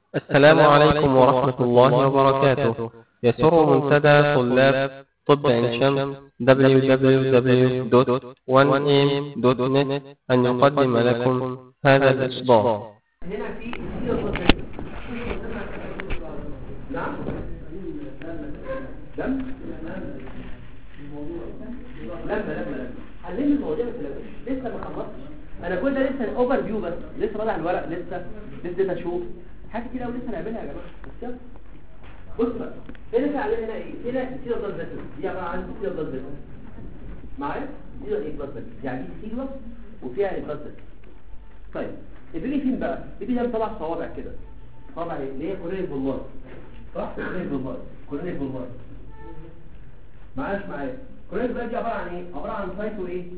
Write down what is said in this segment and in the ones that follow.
السلام عليكم ورحمة الله وبركاته يسر منتدى طلاب طب عين شمس www.1am.net أن يقدم لكم هذا الإصدار هنا في نعم دم لما لما لما علمني المواضيع ما تلاقوش لسه ما خلصتش انا كل ده لسه الاوفر فيو بس لسه راجع الورق لسه لسه اشوف حاجات كتير قوي لسه نعملها يا جماعه بس يلا. بص بقى هنا في علينا هنا ايه هنا سيرة بلاد فيسل دي عباره عن سيرة بلاد فيسل معايا سيرة ايه بلاد فيسل يعني دي سيرة وفيها ايه بلاد فيسل طيب البيبي فين بقى البيبي ده طلع صوابع كده صوابع ايه اللي هي كورنيك بالمار صح كورنيك بالمار كورنيك بالمار معاش معايا كورنيك بقى دي عباره عن ايه عباره عن سايتو ايه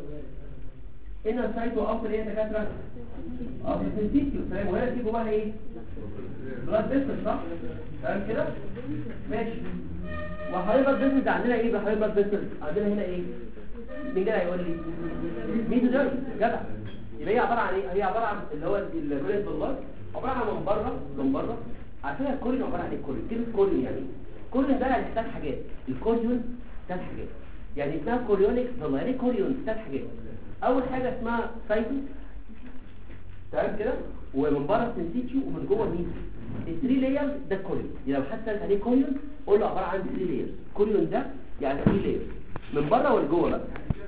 هنا سايتو افضل ايه يا دكاتره افضل سنسيتيو فاهم وهنا دي جواها ايه بلاد فيسل صح فاهم كده ماشي وحوالين بلاد فيسل ده عندنا ايه بحوالين بلاد فيسل عندنا هنا ايه مين جدع يقول لي مين ده جدع يبقى هي عباره عن ايه هي عباره عن اللي هو الكوريون بالله عباره عن من بره من بره عارفين الكوريون عباره عن ايه الكوريون كلمه كوريون يعني الكوريون ده يعني ثلاث حاجات الكوريون ثلاث حاجات يعني اسمها كوريونيك بالله يعني كوريون ثلاث حاجات اول حاجه اسمها سايتو تمام كده ومن بره سنسيتيو ومن جوه ميزو الثري لايرز ده كوريون يعني لو حد سالك عليه كوريون قول له عباره عن ثري لايرز كوريون ده يعني ثري لايرز من بره ولجوه بقى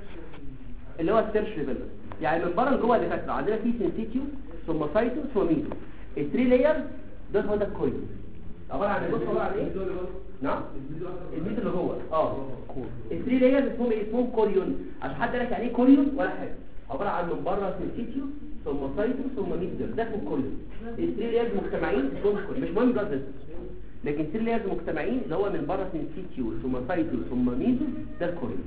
اللي هو السيرش ليفل يعني من بره لجوه اللي فاكره عندنا في سنسيتيو ثم سايتو ثم ميزو الثري لايرز ده هو ده الكوريون عباره عن بص عباره عن ايه نعم الميزو اللي جوه اه الثري لايرز اسمهم ايه اسمهم كوريون عشان حد قال لك يعني ايه كوريون ولا حاجه عباره عن من بره سنسيتيو ثم سايتو ثم ميزو ده اسمه كوريون الثري لايرز مجتمعين اسمهم كوريون مش مهم بلاد لكن الثري لايرز مجتمعين اللي هو من بره سنسيتيو ثم سايتو ثم ميزو ده الكوريون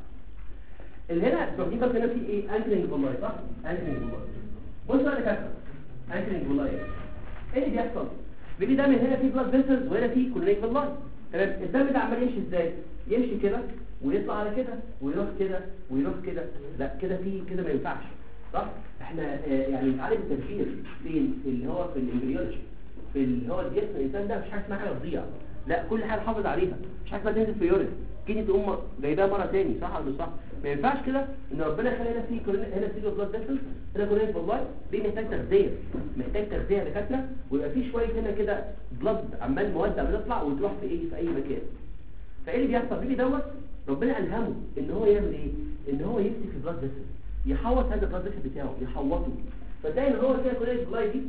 اللي هنا دي بس هنا في ايه انكرينج والله صح انكرينج والله بص بقى كده انكرينج والله ايه اللي بيحصل بيجي ده من هنا في بلاد فيسلز وهنا في كورنيك بالله تمام الدم ده عمال يمشي ازاي يمشي كده ويطلع على كده ويروح كده ويروح كده لا كده في كده ما ينفعش صح احنا آه يعني نتعلم التفكير فين في اللي هو في الامبريولوجي في اللي هو الجسم الانسان ده مش حاجه اسمها حاجه تضيع لا كل حاجه حافظ عليها مش حاجه اسمها تنزل في يورين كيني تقوم جايباها مره تاني صح ولا مش صح ما ينفعش كده ان ربنا يخلي هنا في كورن- هنا في بلاد فيسل هنا كورنيك والله دي محتاج تغذيه محتاج تغذيه دكاتره ويبقى في شويه هنا كده بلاد عمال مواد عمال تطلع وتروح في ايه في اي مكان فايه اللي بيحصل بيجي دوت ربنا الهمه ان هو يعمل ايه ان هو يمسك البلاد فيسل يحوط هذا البلاد فيسل بتاعه يحوطه فتلاقي ان هو كده كورنيك والله دي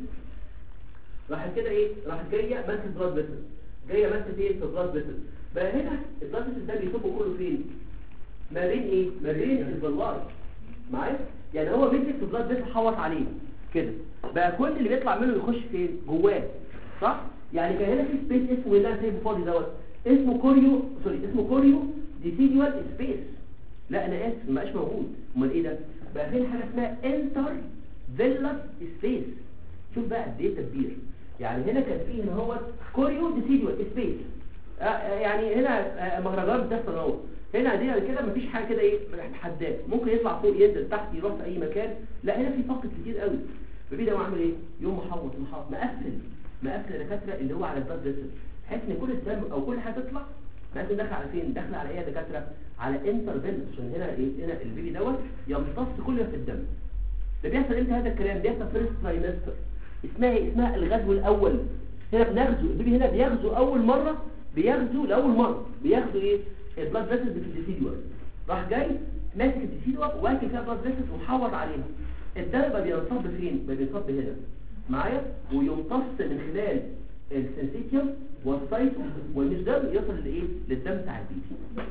راحت كده ايه راحت جايه ماسكه بلاد فيسل جايه ماسكه ايه في بلاد فيسل بقى هنا البلاد فيسل ده بيصب كله فين ما بين ايه ما بين البلاط معايا يعني هو مسك في بلاد فيسل حوط عليه كده بقى كل اللي بيطلع منه يخش فين جواه صح يعني كان هنا في سبيس اسمه اللي انا سايبه فاضي دوت اسمه كوريو سوري اسمه كوريو ديسيديوال سبيس لا انا اسف ما بقاش موجود امال ايه ده بقى في حاجه اسمها انتر فيلاس سبيس شوف بقى قد ايه تدبير يعني هنا كان فيه هنا هو كوريو ديسيديوال سبيس آه، آه، يعني هنا آه، مهرجان بتحصل اهو هنا دي كده مفيش حاجه كده ايه حداد ممكن يطلع فوق ينزل تحت يروح في اي مكان لا هنا في فقد كتير قوي فبيبدا هو عامل ايه يوم محوط محوط مقفل مقفل الدكاتره اللي هو على البلاد فيسل بحيث ان كل الدم او كل حاجه تطلع مقفل داخل على فين داخل على ايه يا دكاتره على انتر فينس عشان هنا ايه هنا البيبي دوت يمتص كل ما في الدم ده بيحصل امتى هذا الكلام بيحصل فيرست ترايمستر اسمها ايه اسمها الغزو الاول هنا بنغزو البيبي هنا بيغزو اول مره بيغزو لاول مره بياخدوا ايه البلاد فيسلز في الديسيدوال راح جاي ماسك الديسيدوال واكل فيها بلاد فيسلز وحوط عليها الدم بقى بينصب فين بقى بينصب هنا معايا ويمتص من خلال السنسيتيوم والسايتو والميزدم يصل لايه للدم بتاع البيبي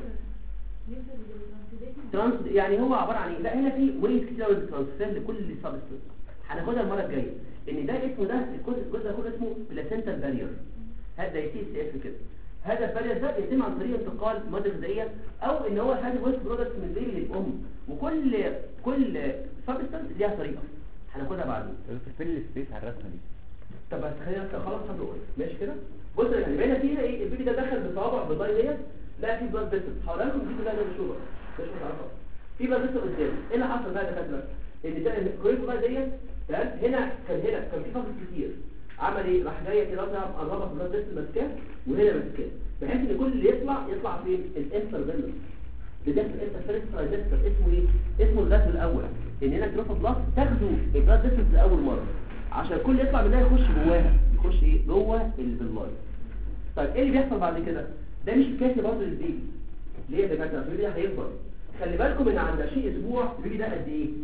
ترانس يعني هو عباره عن ايه لا هنا في ويز كتير قوي ترانسفير لكل سبستنس هناخدها المره الجايه ان ده اسمه ده الجزء الجزء ده كله اسمه بلاسنتال بارير هذا يسي سي اف كده هذا البارير ده يتم عن طريق انتقال ماده غذائيه او ان هو هذا ويست برودكت من البيبي للام وكل كل سبستنس ليها طريقه هناخدها بعدين فين السبيس على الرسمه دي طب بس خلينا خلاص هنقول ماشي كده بص يعني بقينا فيها ايه البيبي ده دخل بصوابع بضاي ديت لا في بلاد فيسل هقول لكم دي كلها مشهوره مش هتعرفها في بلاد فيسل قدام ايه اللي حصل بقى يا دكاتره ان ده الكوريك بقى ديت تمام هنا كان هنا كان في فقر كتير عمل ايه راح جايه كده مثلا قربها في البلاد فيسل ماسكاه وهنا ماسكاه بحيث ان كل اللي يطلع يطلع فين الانترفيرنس ده الانترفيرنس ترايزستر اسمه ايه اسمه الغزو الاول ان هنا تروفوبلاست تاخده البلاد فيسل لاول مره عشان كل يطلع منها يخش جواها يخش ايه جوه البلاي طيب ايه اللي بيحصل بعد كده ده مش كافي برضه للبيبي ليه يا دكاتره البيبي ده هيكبر خلي بالكم ان عند 20 اسبوع البيبي ده قد ايه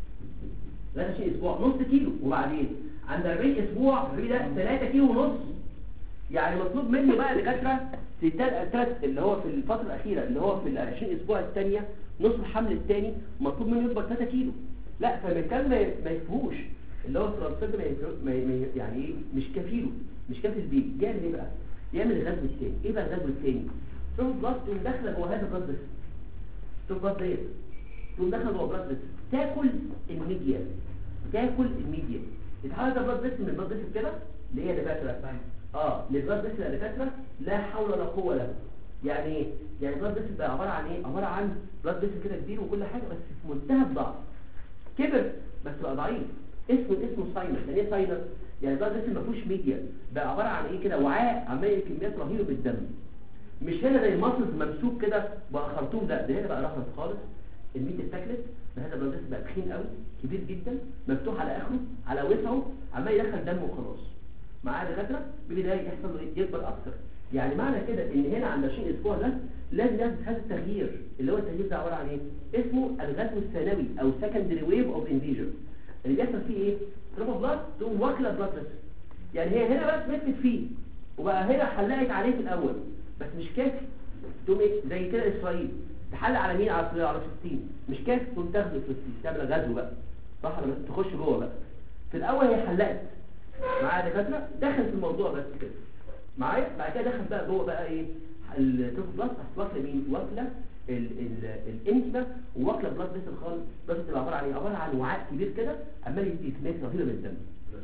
ده 20 اسبوع نص كيلو وبعدين عند 40 اسبوع البيبي ده 3 كيلو ونص يعني مطلوب مني بقى دكاتره في الثلاث اللي هو في الفتره الاخيره اللي هو في ال 20 اسبوع الثانيه نص الحمل الثاني مطلوب منه يكبر 3 كيلو لا فالكلام ما ما يفهوش اللي هو الترانسفير ما يفرق- ما ما- يعني ايه مش كفيله مش كافي البيبي يعمل ايه بقى يعمل الغزو الثاني ايه بقى الغزو الثاني تروح بلاس تقوم داخله جوه هذا البلاد فيسل تروح بلاس ديت تقوم داخله جوه بلاد فيسل تاكل الميديا تاكل الميديا يتحول ده بلاد فيسل من بلاد فيسل كده اللي هي دكاتره اه للبلاد فيسل يا دكاتره لا حول ولا قوه له يعني ايه يعني البلاد فيسل ده عباره عن ايه عباره عن بلاد فيسل كده كبير وكل حاجه بس في منتهى الضعف كبر بس بقى ضعيف اسمه اسمه ساينس يعني ايه ساينس يعني البلاد فيسل ما فيهوش ميديا بقى عباره عن ايه كده وعاء عمال كميات رهيبه بالدم مش هنا زي المصل ممسوك كده بقى خرطوم لا ده هنا بقى رخص خالص الميت اتاكلت هذا البلاد فيسل بقى تخين قوي كبير جدا مفتوح على اخره على وسعه عمال يدخل دم وخلاص معاه دكاتره بيبدا يحصل له إيه؟ يكبر اكتر يعني معنى كده ان هنا عند 20 اسبوع ده لازم يحدث هذا التغيير اللي هو التغيير ده عباره عن ايه اسمه الغزو الثانوي او secondary wave of invasion اللي بيحصل فيه ايه تروح تقوم واكله بلاد فيسل يعني هي هنا بس مسكت فيه وبقى هنا حلقت عليه في الاول بس مش كافي تقوم ايه زي كده اسرائيل تحلق على مين على على فلسطين مش كافي تقوم تاخده فلسطين تعمل غزو بقى صح ولا لا؟ تخش جوه بقى في الاول هي حلقت معايا دكاتره دخل في الموضوع بس كده معايا بعد كده دخل بقى جوه بقى ايه التوب بلس واكله مين واكله ال- ال- الانتما وواكله بلاد فيسل خالص بس تبقى عباره عن ايه عباره عن وعاء كبير كده عمال يدي كميه رهيبه من الدم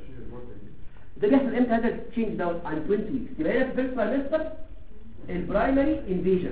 ده بيحصل امتى هذا التشينج دوت عن 20 ويكس يبقى هنا في الفيرست ترايمستر البرايمري انفيجن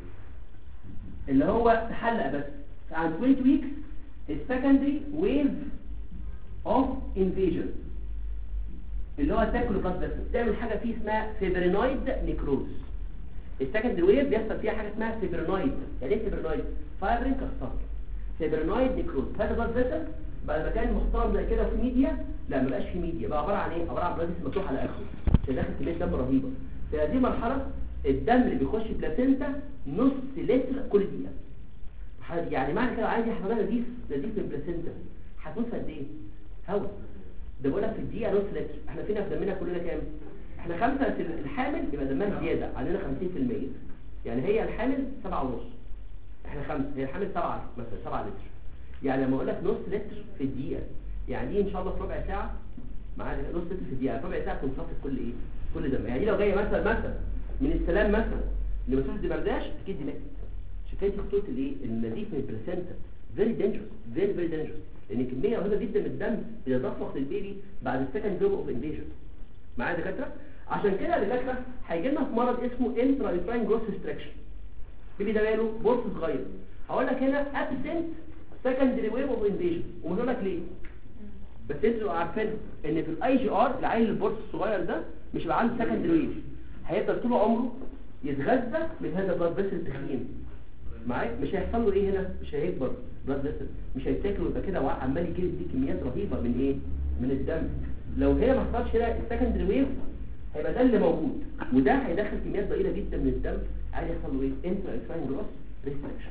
اللي هو تحلق بس عن 20 ويكس السكندري ويف اوف انفيجن اللي هو تاكل بلاد فيسل تعمل حاجه فيه اسمها فيبرينويد نيكروز السكندري ويف بيحصل فيها حاجه اسمها فيبرينويد يعني ايه فيبرينويد فايبرين كاستر فيبرينويد نيكروز هذا بلاد فيسل بعد ما كان محترم زي كده في ميديا لا ما بقاش في ميديا بقى عباره عن ايه عباره عن بلاد فيسل مفتوح على اخره عشان داخل كميه دم رهيبه في هذه المرحله الدم اللي بيخش البلاسينتا نص لتر كل دقيقه ح- يعني معنى كده عايز يحملها نزيف نزيف من البلاسينتا هتنص قد ايه هوا ده بقول لك في الدقيقه نص لتر احنا فينا في دمنا كلنا كام احنا خمسة في الحامل يبقى دمها زيادة عندنا 50% يعني هي الحامل سبعة ونص احنا خمسة هي الحامل سبعة مثلا سبعة لتر يعني لما اقول لك نص لتر في الدقيقة يعني دي ان شاء الله في ربع ساعة معانا نص لتر في الدقيقة في ربع ساعة تنصف كل ايه كل دم يعني دي لو جاية مثلا مثلا من السلام مثلا لمسؤول دمرداش اكيد دي ماتت عشان كده دي خطوط الايه النزيف من البلاسينتا فيري دينجرس فيري فيري دينجرس لان كميه رهيبه جدا من الدم بتتدفق للبيبي بعد السكند جروب اوف انفيجن معايا دكاتره عشان كده يا دكاتره هيجي لنا في مرض اسمه انترا يوتراين جروث ريستريكشن بيبي ده ماله بورس صغير هقول لك هنا ابسنت سكندري ويف اوف انفيجن ومش هقول لك ليه بس انتوا تبقوا عارفين ان في الاي جي ار العيل البورس الصغير ده مش هيبقى عنده سكندري ويف هيفضل طول عمره يتغذى من هذا البلاد فيسل التخين معايا مش هيحصل له ايه هنا مش هيكبر بلاد فيسل مش هيتاكل ويبقى كده وع- عمال يجي دي كميات رهيبه من ايه من الدم لو هنا ما حصلش هنا السكندري ويف هيبقى ده اللي موجود وده هيدخل كميات ضئيله جدا من الدم عادي يحصل له ايه انترا اكساين جروس ريستريكشن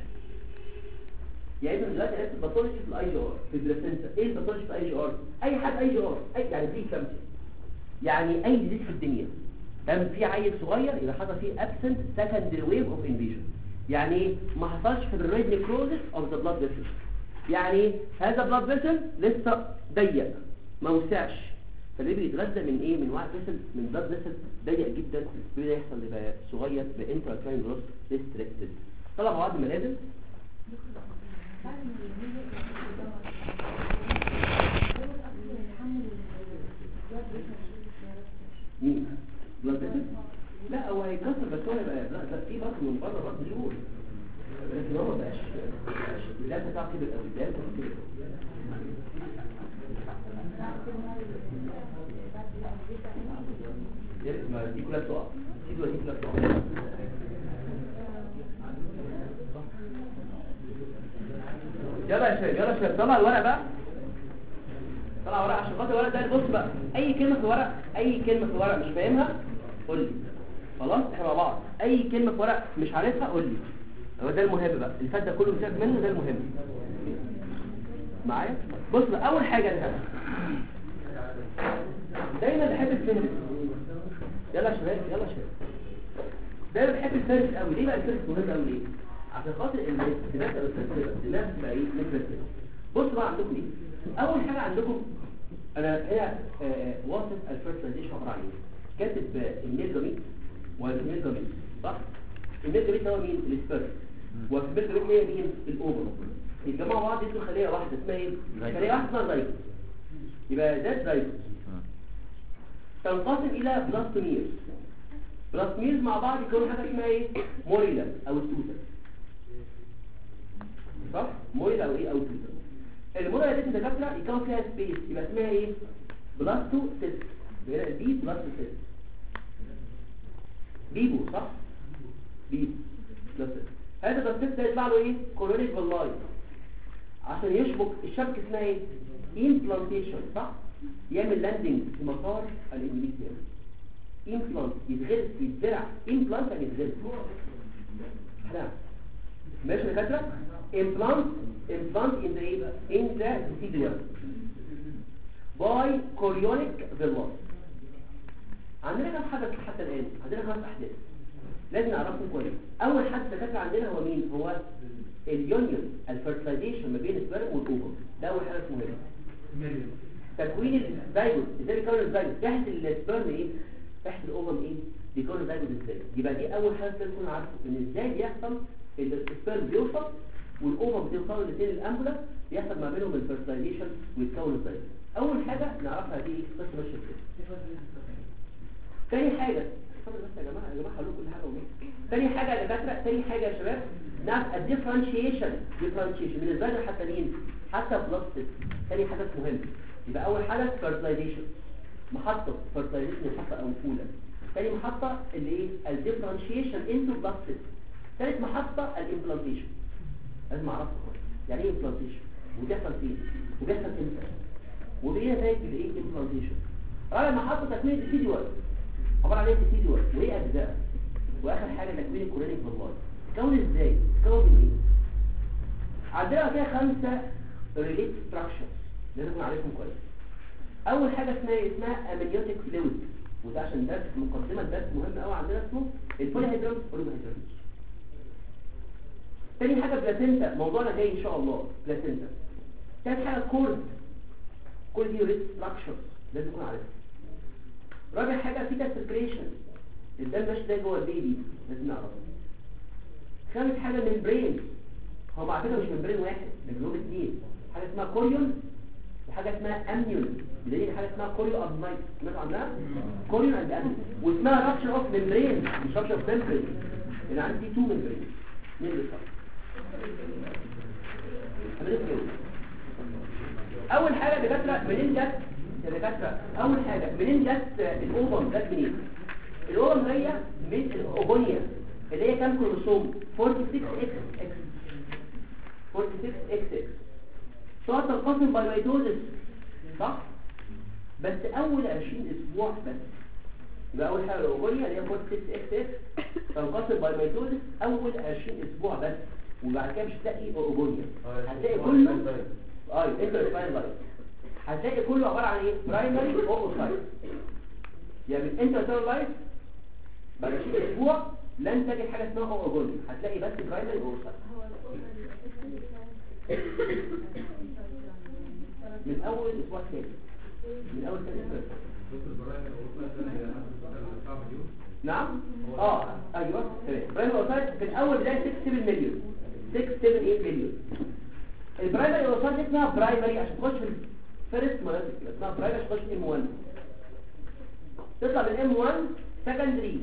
يعني انت دلوقتي عرفت الباثولوجي في الاي جي ار في البلاسينتا ايه الباثولوجي في الاي جي ار اي حد اي جي ار اي يعني في كلامتي يعني اي ديزيز في الدنيا قام في عيل صغير يبقى حصل فيه ابسنت سكندري ويف اوف انفيجن يعني ايه ما حصلش في الريد نيكروزس اوف ذا بلاد فيسل يعني ايه هذا بلاد فيسل لسه ضيق ما وسعش فالبيبي يتغذى من ايه من وعي فيسل من بلاد فيسل ضيق جدا بيبدا يحصل يبقى صغير بانترا كراين جروس ريستريكتد طلع بعض الملازم مين بلاد فيسل لا هو هيكسر بس هو يبقى لا لا في بطن من بره برضه يقول لكن هو ما بقاش الدم بتاعه كبر قوي الدم بتاعه كبر قوي ما دي كلها بتقع دي كلها دي كلها بتقع يلا يا شباب يلا يا شباب طلع الورق بقى طلع ورق عشان خاطر الورق ده بص بقى اي كلمه في الورق اي كلمه في الورق مش فاهمها قول لي خلاص احنا مع بعض اي كلمه في ورق مش عارفها قول لي هو ده المهم بقى اللي فات ده كله سيبك منه ده المهم معايا بص بقى اول حاجه ده دايما بحب الفهرس يلا يا شباب يلا يا شباب دايما بحب الفهرس قوي ليه بقى الفهرس مهم قوي ليه عشان خاطر الناس الناس الترتيبه الناس تبقى ايه مترتبه بص بقى عندكم ايه اول حاجه عندكم انا هي واصف الفيرتلايزيشن عباره عن ايه كاتب آه، الميل جميل والميل جميل صح الميل جميل ده هو مين السبيرم والميل جميل هي مين الاوفر يتجمعوا بعض يدوا خليه واحده اسمها ايه خليه واحده اسمها زايجوت يبقى ده زايجوت تنقسم الى بلاستوميرز بلاستوميرز مع بعض يكونوا حاجه اسمها ايه موريلا او التوتر صح موريلا او ايه او توتر الموريلا دي دكاتره يكون فيها سبيس يبقى اسمها ايه بلاستو سيست هنا البي بلاستو سيست بيبو صح بيبو بلاستو هذا البلاستو ده يطلع له ايه كولونيك باللاي عشان يشبك الشبكه اسمها ايه امبلانتيشن صح يعمل لاندنج في مسار الاندوميتريوم امبلانت يتغرس يتزرع امبلانت يعني يتغرس نعم ماشي يا دكاتره implant implant in the in the endothelium by chorionic villi عندنا كم حدث حتى الآن عندنا خمس أحداث لازم نعرفهم كويس أول حدث دكاتره عندنا هو مين هو اليونيون الفرتلايزيشن ما بين السبرم والأوفر ده أول حدث مهم تكوين الزيجوت ازاي بيكون الزيجوت تحت السبرم ايه تحت الاوفم ايه بيكون الزيجوت ازاي يبقى دي اول حاجه لازم تكون عارفه ان ازاي بيحصل ان السبرم بيوصل والاوفم بتوصل الاثنين الامبولا بيحصل ما بينهم الفيرتلايزيشن ويتكون الزيجوت اول حاجه نعرفها دي قصه ماشيه ازاي تاني حاجه اتفضل بس يا جماعه يا جماعه هقول كل حاجه والله تاني حاجه يا دكاتره تاني حاجه يا شباب نعرف الديفرنشيشن ديفرنشيشن من الزيجوت حتى مين حتى بلاستيك تاني حدث مهم يبقى اول حدث fertilization محطة fertilization محطة او اولى تاني محطة اللي ايه الديفرنشيشن انتو بلاستيك ثالث محطة الامبلانتيشن لازم اعرفها كويس يعني ايه امبلانتيشن وبيحصل فين وبيحصل امتى وبايه نتائج الايه امبلانتيشن رابع محطة تكوين السيديوال عبارة عن ايه السيديوال وايه اجزاء واخر حاجة تكوين الكورينيك بالله تكون ازاي تكون من ايه عندنا فيها خمسة ريليت ستراكشرز لازم نكون عارفهم كويس اول حاجه اسمها إيه؟ اسمها امنيوتيك فلويد وده عشان درس مقدمه درس مهم قوي عندنا اسمه البوليهيدرال اورجانيزم تاني حاجه بلاسينتا موضوعنا جاي ان شاء الله بلاسينتا تالت حاجه كورد كل دي ريت ستراكشر لازم نكون عارفها رابع حاجه فيتا سيركريشن الدم ماشي ده جوه البيبي لازم نعرفه خامس حاجه ممبرين هو على فكره مش ممبرين واحد ده بيقول اثنين حاجه اسمها كوريون وحاجه اسمها امنيون بدليل حاجه اسمها كوريو ابنايت سمعتوا عنها كوريون اند امنيون واسمها رابشر اوف ممبرين مش رابشر اوف ممبرين يعني عندي تو ممبرين مين اللي صح اول حاجه دكاتره منين جت يا دكاتره اول حاجه منين جت الاوفم جت منين الاوفم جايه من الاوبونيا اللي هي كام كروموسوم 46 اكس اكس 46 اكس اكس سواء تنقسم باي ميتوزس صح بس اول 20 اسبوع بس يبقى اول حاجه الاوبونيا اللي هي 46 اكس اكس تنقسم باي ميتوزس اول 20 اسبوع بس وبعد كده مش هتلاقي اوبونيا هتلاقي كله اه انتر سباين لاين هتلاقي كله عباره عن ايه برايمري اوسايت يعني من انتر لاين بعد 20 اسبوع لن تجد حاجه اسمها اوبونيا هتلاقي بس برايمري اوسايت من اول اسبوع ثاني من اول ثاني نعم اه ايوه تمام برايمري اوسايت في الاول بدايه 6 7 مليون 6 7 8 مليون البرايمري اوسايت اسمها برايمري عشان تخش في الفيرست مايوتيك اسمها برايمري عشان تخش ام 1 تطلع من ام 1 سكندري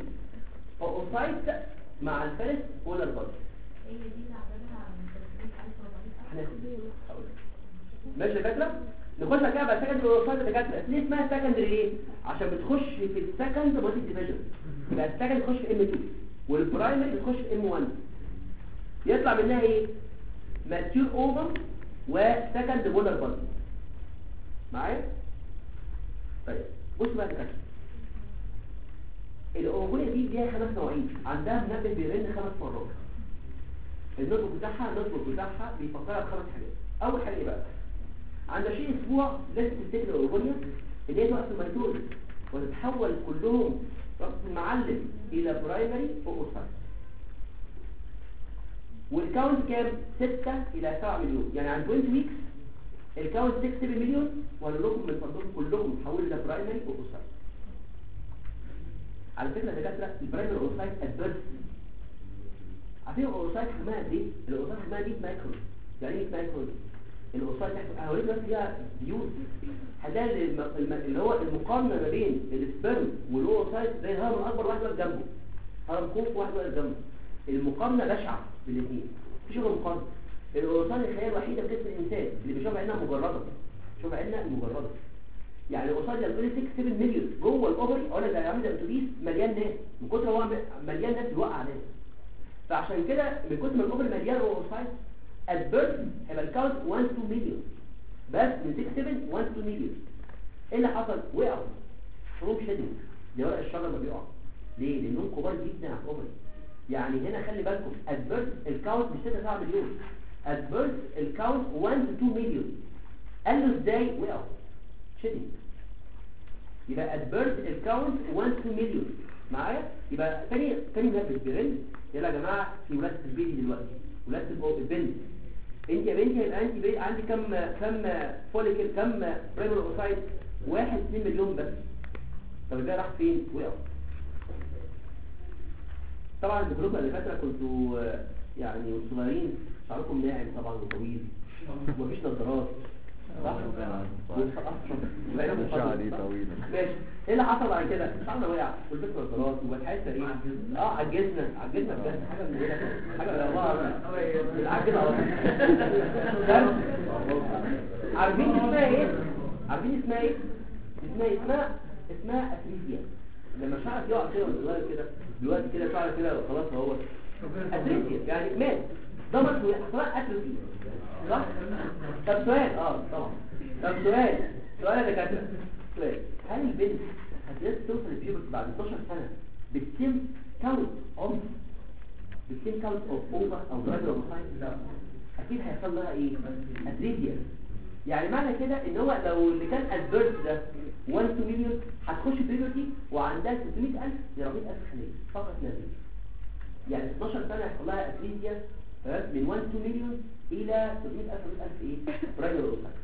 اوسايت مع الفيرست بولار بادي هناخد هقول لك. ماشي يا دكاتره نخش بقى كده بقى سكندري اوروسايت يا دكاتره ليه اسمها سكندري ليه عشان بتخش في السكند مالتي ديفيجن يبقى السكند تخش في ام 2 والبرايمري بتخش في ام 1 يطلع منها ايه ماتيور اوفر وسكند بولر بلد معايا طيب بص بقى يا دكاتره الاوفوليا دي ليها خمس نوعين عندها منبه بيرن خمس مرات النطق بتاعها النطق بتاعها بيفكرها بخمس حاجات اول حاجه ايه بقى عند شيء اسبوع لازم تفتكر الاوفوليا اللي هي توقف الميتوز وتتحول كلهم رأس المعلم الى برايمري اوسايت والكاونت كام 6 الى 7 مليون يعني عند 20 ويكس الكاونت 6 7 مليون وهقول لكم من فضلكم كلهم تحولوا الى برايمري اوسايت على فكرة يا دكاترة البرايمري اوسايت ادفيرس عارفين الاوسايت حجمها قد ايه؟ الاوسايت حجمها 100 مايكرون يعني ايه 100 مايكرون؟ الاوسايت انا هوريك بس فيها بيوت هتلاقي الم- الم- اللي هو المقارنة ما بين السبرم والاوسايت زي الهرم الاكبر واحد واقف جنبه هرم خوف واحد واقف جنبه المقارنة بشعة بالاثنين مفيش غير مقارنة الاوسايت الخلايا الوحيدة في جسم الانسان اللي بيشوف عينها مجردة شوف عينها مجردة يعني قصاد لما تقول 6 7 مليون جوه الاوفري اقول لك عامل زي اتوبيس مليان ناس من كتر هو مليان ناس بيوقع ناس فعشان كده من كتر ما الاوفري مليان اوفسايد البيرث هيبقى الكاونت 1 2 مليون بس من 6 7 1 2 مليون ايه اللي حصل وقعوا فروم شيدنج دي ورق الشجر ما بيقع ليه لانهم كبار جدا على الاوفري يعني هنا خلي بالكم البيرث الكاونت مش 6 7 مليون البيرث الكاونت 1 2 مليون قال له ازاي وقعوا شيدنج يبقى البيرث الكاونت 1 2 مليون معايا يبقى تاني تاني نفس بيرن يلا يا جماعه في ولاده البيبي دلوقتي ولاده البو- البنت انت يا بنتي هيبقى انت بي... عندي كم كم فوليكل كم برايمري اوسايت 1 2 مليون بس طب ده راح فين وقع طبعا الجروب اللي فاتره كنتوا آه، يعني صغيرين شعركم ناعم طبعا وطويل ومفيش نظارات صح؟ وبقينا شعري صح؟ طويل. ماشي ايه اللي حصل بعد كده شعرنا وقع والبيت نظارات والحياه سريعه اه عجزنا عجزنا بجد حاجه من هنا حاجه من الله عجزنا على طول ده- عارفين اسمها ايه عارفين اسمها ايه اسمها إيه؟ اسمها اسمها اتريزيا لما شعرك يقع كده وانت صغير كده دلوقتي كده شعرك كده خلاص هو اتريزيا يعني مات ضمت حصلها اتروفي صح طب سؤال اه طبعا طب سؤال سؤال يا دكاتره سؤال هل البنت هتقدر توصل للبيوبرتي بعد 12 سنه بالسيم كاونت اوف بالسيم كاونت اوف اوفر او درايفر اوف لا اكيد هيحصل لها ايه اتريزيا يعني معنى كده ان هو لو اللي كان ادفيرس ده 1 2 مليون هتخش بيوبرتي وعندها 600000 ل 400000 خليه فقط لا غير يعني 12 سنة يحصل لها اتريزيا تمام؟ من 1 2 مليون إلى 700000 100000 إيه برايمر أوساك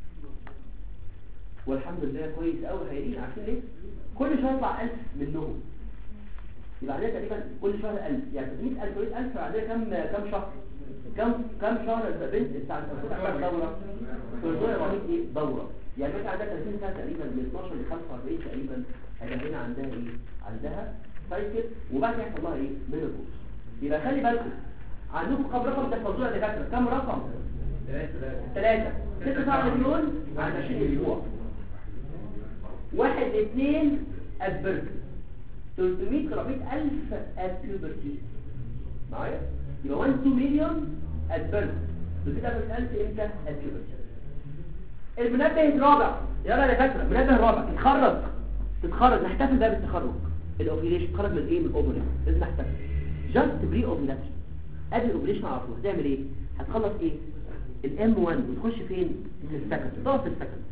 والحمد لله كويس قوي خيرين عارفين ليه؟ كل شهر يطلع 1000 منهم يبقى عندنا تقريبا كل شهر 1000 يعني 300000 100000 عندنا كم كم شهر؟ كم كم شهر البنت بتاع المفروض عندها دورة؟ كل 400 ايه دورة يعني مثلا عندها 30 سنة تقريبا من 12 ل 45 تقريبا هيبقى هنا عندها ايه؟ عندها سايكل وبعد كده يحصل لها ايه؟ مينوبوز يبقى خلي بالكم عندكم كم رقم تحفظوه يا دكاتره كم رقم ثلاثة ستة سبعة مليون عند 20 اسبوع واحد لاثنين ادبرت 300 ل 400000 ابيوبرتي معايا يبقى 1 2 مليون ادبرت 300000 امتى ابيوبرتي المنبه الرابع يلا يا دكاتره المنبه الرابع تتخرج تتخرج نحتفل بقى بالتخرج الاوفيليشن تخرج من ايه من الاوفري لازم نحتفل جاست بري اوفيلاتشن قبل الاوفيليشن على طول هتعمل ايه هتخلص ايه الام 1 وتخش فين في السكند تقف في السكند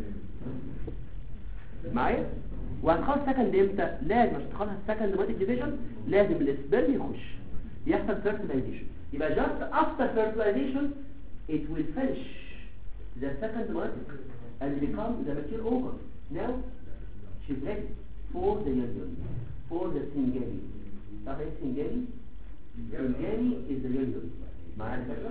معايا وهتخلص سكند امتى لازم عشان تخلص السكند ماتيك ديفيجن لازم الاسبرم يخش يحصل fertilization يبقى just after fertilization it will finish the second matic and become the mature ovum now she's ready for the union for the syngani تعرف ايه syngani syngani is the union معايا الفكرة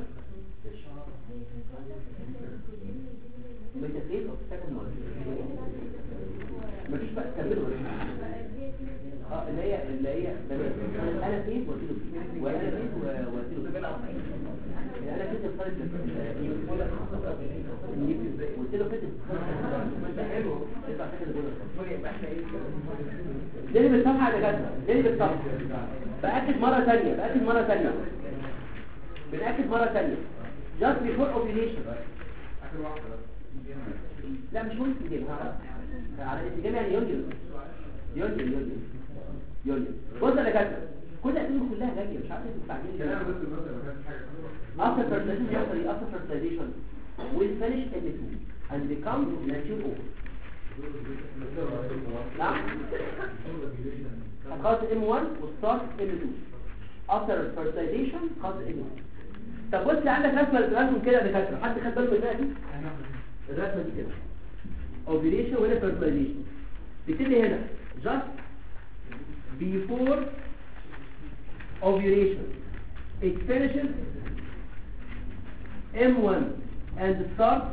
متفق of second matic مفيش بقى كملوا اه اللي هي اللي هي انا فين وقلت له وانا فين وقلت له انا كنت بصلت قلت له فين انت حلو يطلع دي بالصفحه يا جدع دي بالصفحه باكد مره ثانيه باكد مره ثانيه بنأكد مره ثانيه just before ovulation لا مش مهم تجيب على الاتجاه يعني يونيون يونيون يونيون يونيون بص يا دكاتره كل الاسئله كلها جايه مش عارف انتوا مستعجلين after fertilization يحصل ايه after fertilization will finish M2 and become mature ovum نعم خلاص M1 وستارت M2 after fertilization خلاص M2 طب بص عندك رسمه رسم كده يا دكاتره حد خد باله منها دي الرسمه دي كده ovulation وهنا fertilization تكتب لي هنا just before ovulation it finishes M1 and start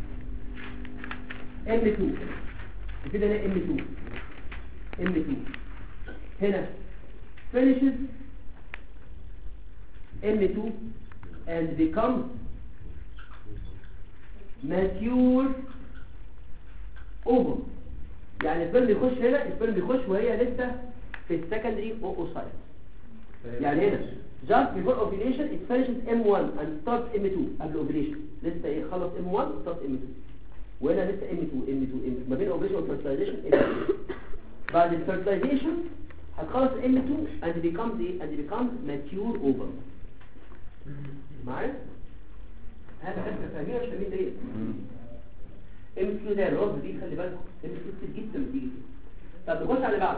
M2 كده هنا M2 M2 هنا finishes M2 and becomes mature ovum يعني السبرم بيخش هنا السبرم بيخش وهي لسه في السكندري اوسايت يعني هنا just before ovulation it finishes M1 and starts M2 قبل ovulation لسه ايه خلص M1 starts M2 وهنا لسه M2 M2 M2 ما بين ovulation و fertilization M2 بعد ال fertilization هتخلص M2 and becomes ايه and becomes mature ovum معايا؟ هذا حتى فاهمين ولا مش فاهمين ليه؟ ام كيو ده الرد دي خلي بالكم ام كيو كتير جدا بتيجي طب نخش على اللي بعده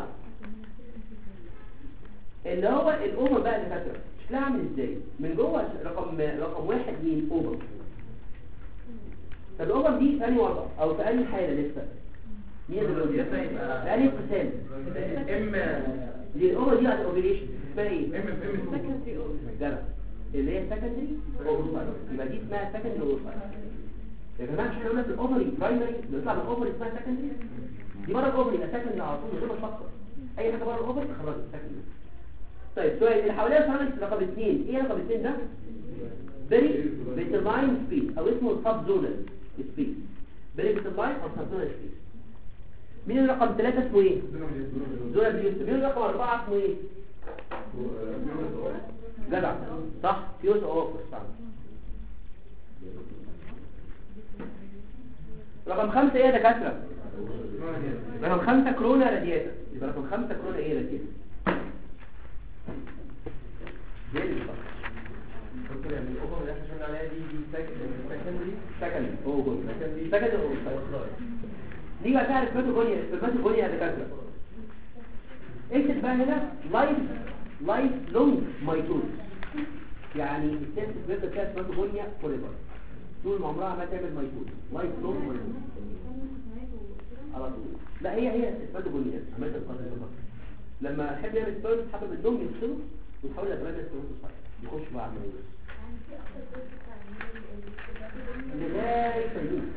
اللي هو الاوفر بقى اللي فاكره شكلها عامل ازاي من جوه رقم رقم واحد مين اوفر طب الاوفر دي في انهي وضع او في انهي حاله لسه مين اللي في انهي اقسام ام دي الاوفر دي على الاوبريشن اسمها ايه ام ام جدع اللي هي سكندري اوفر يبقى دي اسمها سكندري اوفر يا جماعه مش قلنا في الاوفري برايمري بيطلع من الاوفري اسمها سكندري دي بره الاوفري يبقى سكندري على طول من غير ما تفكر اي حاجه بره الاوفري خلاص سكندري طيب سؤال اللي حواليها سؤال رقم اثنين ايه رقم اثنين ده بري بيتلاين سبيس او اسمه سب زونال سبيس بري بيتلاين او سب زونال سبيس مين الرقم ثلاثة اسمه ايه زونال بيوست مين الرقم أربعة اسمه ايه جدع صح فيوز اوفر صح رقم خمسة ايه يا دكاترة رقم خمسة كورونا رادياتا يبقى رقم خمسة كورونا ايه رادياتا دي اللي صح دكتور يعني الاوفر اللي احنا شغالين عليها دي دي سكندري سكند اوه سكند اوه دي بقى تعرف سبرماتوجونيا سبرماتوجونيا يا دكاترة اكتب بقى هنا لايف لايف لونج مايتوز يعني الست بيبقى فيها سبرماتوجونيا فور ايفر طول ما عمرها ما تعمل مايتوز لايف لونج مايتوز على طول لا هي هي سبرماتوجونيا عملت القصه لما حد يعمل سبرم حبب الدم يفصله ويحاول يبرد سبرماتوسايت يخش بقى على المايتوز لغايه ما يموت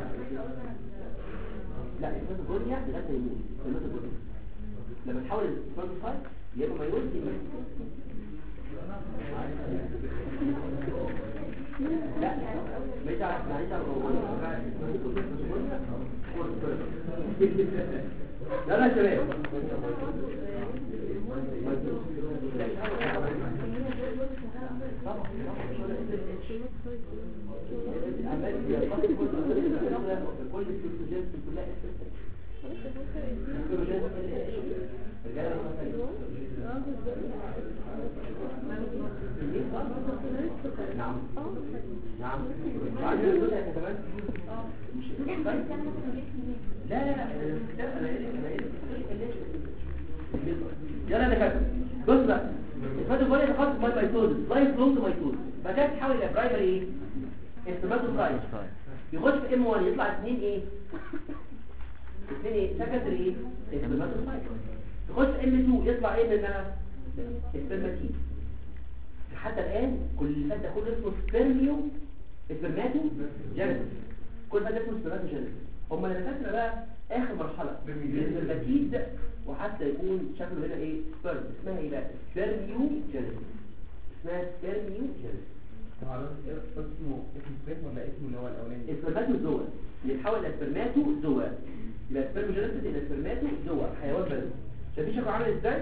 لا السبرماتوجونيا لغايه ما يموت السبرماتوجونيا لما تحول السبرماتوسايت يا اما مايوز يا اما لا مش عارف معلش يلا يا شباب كل السلوكيات كلها نعم نعم عندنا الجزء كمان لا لا لا انا انا يلا يا دكاتره بص بقى الفاتو بولي خاص مايتوز لايف لونج مايتوز بعد كده تحول الى برايمري ايه استماتوسايت يخش في ام 1 يطلع اثنين ايه اثنين ايه سكندري ايه استماتوسايت يخش في ام 2 يطلع ايه منها سبرماتين حتى الآن كل اللي فات ده كله اسمه سبرميو سبرماتو جينيسيس كل ده اسمه سبرماتو جينيسيس هم اللي فاكره بقى اخر مرحله السبرماتيد وحتى يكون شكله هنا ايه سبرم اسمها ايه بقى سبرميو جينيسيس اسمها سبرميو جينيسيس اسمه اسم سبرم ولا اسمه اللي هو الاولاني السبرماتوزوا يتحول الى سبرماتوزوا يبقى سبرموجينيسيس الى سبرماتوزوا حيوان بلد شايفين شكله عامل ازاي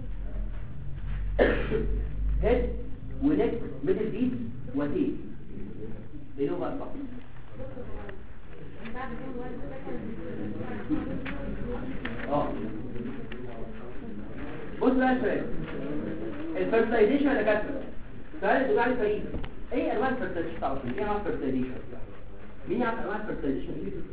هيد ونك ميدل بيت وتيل ايه هو بقى الفرق اه بص بقى يا شباب الفرتلايزيشن يا دكاتره سؤال اللي عليه فريد ايه انواع الفرتلايزيشن تعرفوا ايه انواع الفرتلايزيشن مين يعرف انواع الفرتلايزيشن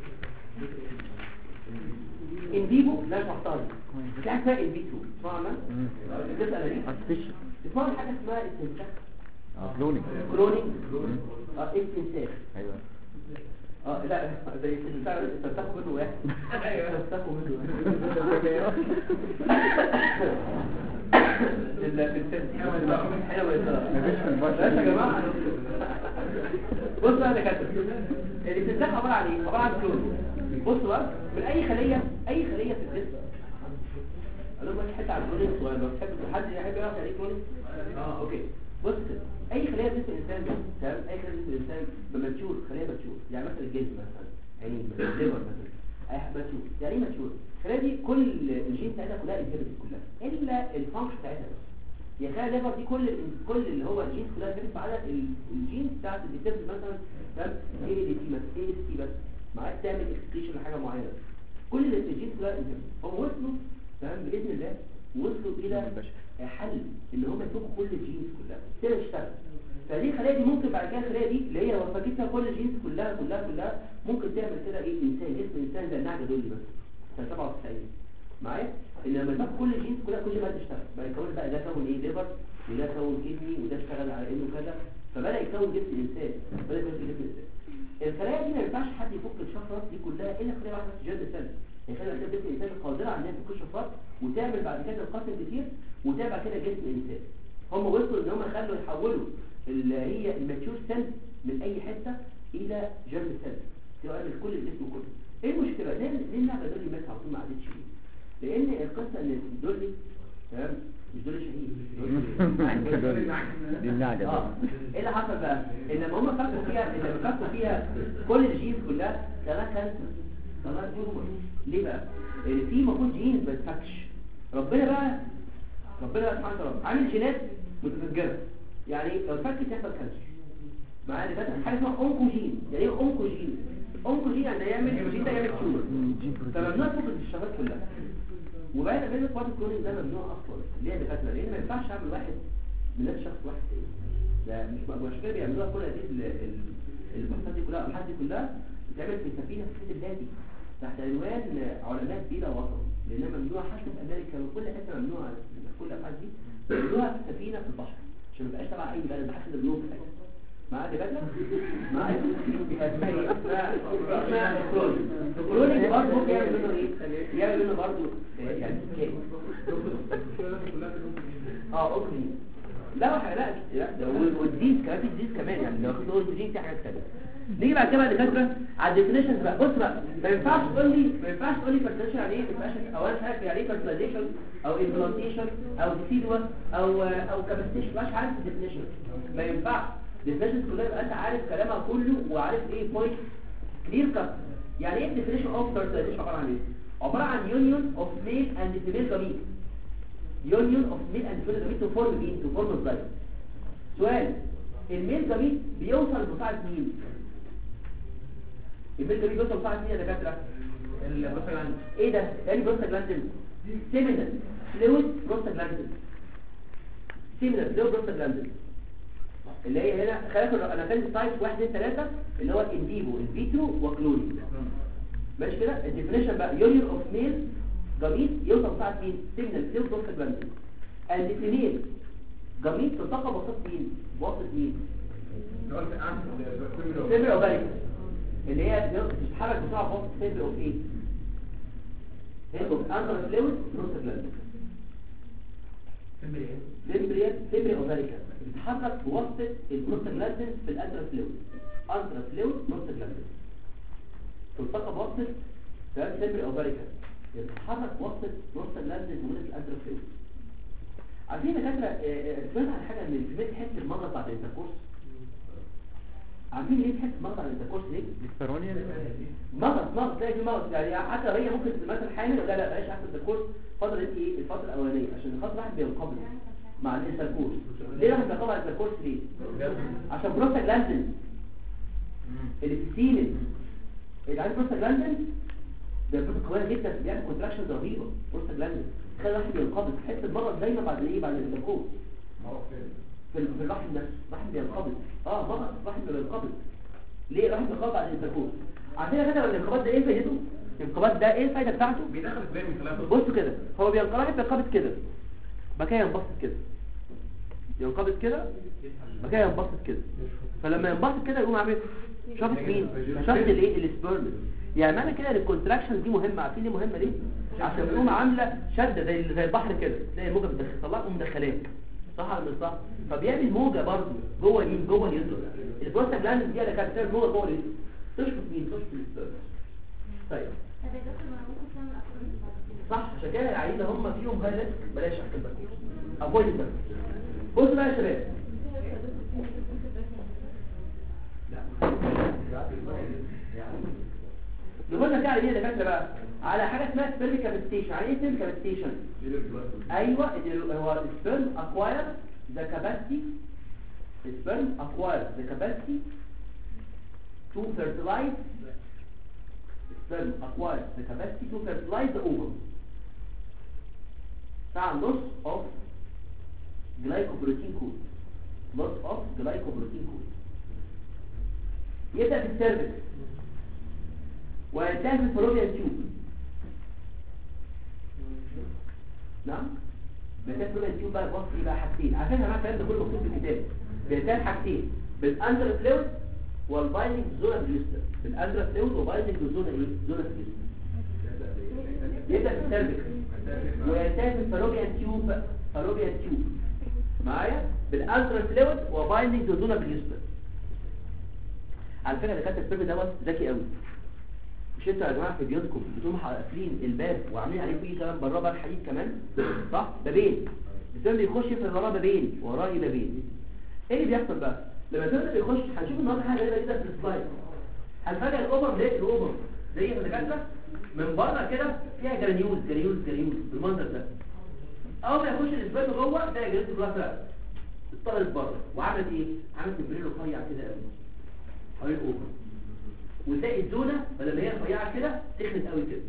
ان فيفو لا شرحتها دي في حاجه اسمها ان فيتو اسمعوا عنها تسال دي artificial اسمعوا حاجه اسمها استنساخ اه كلونينج كلونينج اه استنساخ ايوه اه لا زي بتاع استنسخوا منه واحد استنسخوا منه واحد في الفيلم حلوة مفيش في البشر. يا جماعة بص بقى يا كاتب الاستنساخ عبارة عن ايه؟ عبارة عن كلون بص بقى من اي خلية اي خلية في الجسم انا بقول حته على الكلون الصغير لو تحب حد يحب يعرف يعني ايه كلون اه اوكي بص كده اي خليه في جسم الانسان ده تمام اي خليه في جسم الانسان بماتشور خليه ماتشور يعني مثلا الجلد مثلا عينين مثلا الليفر مثلا اي حاجه ماتشور يعني ايه ماتشور الخليه دي كل الجين بتاعتها كلها انهبيتد كلها الا الفانكشن بتاعتها بس هي خلايا الليفر دي كل كل اللي هو الجين كلها انهبيتد ما عدا ال- الجين بتاعت الديتيرز مثلا تمام اي دي تي مثلا اي اس تي بس معاك تعمل اكسكريشن لحاجه معينه كل الجين كلها انهبيتد هم وصلوا تمام باذن الله وصلوا الى حل ان هم يفكوا كل الجينز كلها كده اشتغل فدي الخلايا دي ممكن بعد كده الخلايا دي اللي هي لو فكتها كل الجينز كلها كلها كلها ممكن تعمل كده ايه انسان جسم انسان زي النعجه دول بس سنه 97 معايا ان لما يفك كل الجينز كلها كل ما تشتغل بقى يكون بقى ده كون ايه ليفر وده كون كدني وده اشتغل على انه كذا فبدا يكون جسم انسان بدا يكون جسم انسان الخلايا دي ما ينفعش حد يفك الشفرات دي كلها الا خلايا واحده بس جلد سل الخلايا الواحده جسم الانسان قادره على انها تفك الشفرات وتعمل بعد كده القسم كتير وتعمل بعد كده جسم الانسان هم وصلوا ان هم خلوا يحولوا اللي هي الماتيور سيل من اي حته الى جيرم سيل تعمل كل الجسم كله ايه المشكله ليه ليه اللعبه دول مات على طول ما عادتش ليه لان القصه ان دول تمام مش دول شهيد دي النعجة اه ايه اللي حصل بقى ان لما هم فكوا فيها لما فكوا فيها كل الجينز كلها طلع كانسر طلع تيومر ليه بقى لان في المفروض جينز ما تفكش ربنا بقى ربنا بقى سبحانه وتعالى عامل جينات متفجره يعني لو فكت يحصل كانسر معايا اللي فاتت حاجه اسمها اونكوجين يعني ايه اونكوجين اونكوجين يعني يعمل الجين ده يعمل تيومر فممنوع تفقد الشفات كلها وبعد بين الفاضي الكلونينج ده ممنوع اصلا ليه اللي فاتنا لان ما ينفعش اعمل واحد من نفس شخص واحد تاني ده مش مش كده بيعملوها كل هذه ال- ال- البحثات دي كلها الابحاث دي كلها بتتعمل في سفينه في حته الهادي تحت عنوان علماء بلا وطن لانها ممنوعه حتى في امريكا وكل حته ممنوعه كل الابحاث دي بيعملوها في سفينه في البحر عشان ما يبقاش تبع اي بلد بحث الملوك في حته معايا بالك معايا اسمها ايه اسمها اسمها الكلونينج الكلونينج برضه ممكن يعمل منه ايه يعمل منه برضه آه، يعني كيك اه اوكي لا وح- لا لا ده وال- والديز كمان في ديز كمان يعني لو كنت قلت ديز في حاجات تانية نيجي بعد كده بعد دكاتره على الديفينيشنز بقى بص بقى ما ينفعش تقول لي ما ينفعش تقول لي فرتيشن يعني ايه ما ينفعش اولا حاجه يعني ايه فرتيلايزيشن او امبلانتيشن او ديسيدوا او او كابستيشن مش عارف الديفينيشن ما ينفعش الديفينيشنز كلها يبقى انت عارف كلامها كله وعارف ايه بوينت كلير كات يعني ايه الديفينيشن اوف فرتيلايزيشن عباره عن ايه عباره عن يونيون اوف ميل اند فيميل جميل يونيون اوف ميل اند فيميل جميل تو فورم ايه تو فورم الزايد سؤال الميل جميل بيوصل بسرعه مين الميل جميل بيوصل بسرعه مين يا دكاتره البروستاجلاندين ايه ده يعني بروستاجلاندين سيمينال فلويد بروستاجلاندين سيمينال فلويد بروستاجلاندين اللي هي هنا خلينا انا كان تايب 1 2 3 اللي هو ان فيفو ان فيترو وكلونينج ماشي كده الديفينيشن بقى يونيون اوف ميل جميل يوصل بسرعه مين سيمينال فلويد بروستاجلاندين اند فيميل جميل تلتقى بوسط مين وسط مين سيمبل اوفاريك اللي هي بتتحرك بسرعه في وسط سيمبل اوف ايه هيبقى اندر فلويد بروستاجلاندين سيمبل سيمبل اوفاريك بتتحرك بواسطه البروستاجلاندين في الاندر فلويد اندر فلويد بروستاجلاندين تلتقى بواسطه تمام سيمبل اوفاريكا يتحرك وسط وسط اللانز المولد الانتروفيل عارفين يا دكاتره آه، آه، سمعت عن حاجه من الفيميل تحس المرض بعد الانتركورس عارفين ليه تحس المرض بعد الانتركورس ليه؟ السيرونيا مرض مرض تلاقي في مرض يعني حتى هي ممكن مثلا حامل لا لا بلاش احسن الكورس فتره ايه الفتره الاولانيه عشان خاطر واحد بينقبض مع الانتركورس ليه واحد بينقبض على الانتركورس ليه عشان بروستاجلاندين اللي في السيمن اللي عارف بروستاجلاندين ده بروستاجلاندين قويه جدا بيعمل كونتراكشن رهيبه بروستاجلاندين تخلي الواحد ينقبض تحس المرض دايما بعد ايه بعد الانتركورس في ال- في الرحم نفسه الرحم بينقبض اه مرض الرحم بينقبض ليه الرحم بينقبض بعد الانتركورس عارفين كده الانقباض ده ايه فايدته الانقباض ده ايه الفايده بتاعته بيدخل الدم من خلال بصوا كده هو بينقبض بينقبض كده بعد كده ينبسط كده ينقبض كده بعد كده ينبسط كده فلما ينبسط كده يقوم عامل شفط مين شفط الايه السبرم يعني معنى كده ان الكونتراكشن دي مهمه عارفين ليه مهمه ليه عشان بتقوم عامله شده زي زي البحر كده تلاقي الموجه بتدخل طلعك ومدخلاك صح ولا مش صح فبيعمل موجه برضه جوه مين جوه اليوتر البروستاجلاندين دي اللي كانت بتعمل موجه جوه اليوتر تشفط مين تشفط السبرم طيب طب يا دكتور ما انا ممكن تعمل أفكار بعد كده. صح عشان كده العيال اللي هم فيهم هاي ريسك بلاش احكي البكتيريا افويد البكتيريا بصوا بقى يا شباب نقول لك على ايه يا دكاتره بقى على حاجه اسمها سبيرم كابستيشن يعني ايه سبيرم كابستيشن ايوه اللي هو السبيرم اكواير ذا كاباسيتي السبيرم اكواير ذا كاباسيتي to fertilize sperm acquires the capacity to fertilize the ovum مع loss of glycoprotein code loss of glycoprotein code يبدأ في السيرفكس وينتهي في الفلوبيان تيوب نعم بينتهي في الفلوبيان تيوب بقى بص ايه بقى حاجتين عشان انا الكلام ده كله مكتوب في الكتاب بينتهي حاجتين بالاندر فلويد والبايندنج زونا بليستر بالاندر فلويد وبايندنج زونا ايه زونا بليستر يبدأ في السيرفكس وينتهي في الفالوبيان تيوب فالوبيان تيوب معايا بالانترا فلويد وبايندنج زونا بليستر على فكره اللي كانت السيرفي دوت ذكي قوي مش انتوا يا جماعه في بيوتكم بتقوموا قافلين الباب وعاملين عليه فيه كلام بره بقى الحديد كمان صح بابين السيرفي بيخش في وراه بابين وراه بابين ايه اللي بيحصل بقى لما السيرفي بيخش هنشوف النهارده حاجه غريبه جدا في السلايد هنفاجئ الاوبر زي الاوبر زي ما الدكاتره من بره كده فيها جرانيولز جرانيولز جرانيولز بالمنظر ده اول ما يخش الاسبرم جوه تلاقي جرانيولز كلها طلعت اتطردت بره وعملت ايه عملت مبريل رفيع كده قوي حوالين الاوبر وتلاقي الزونه بدل ما هي رفيعه كده تخنت قوي كده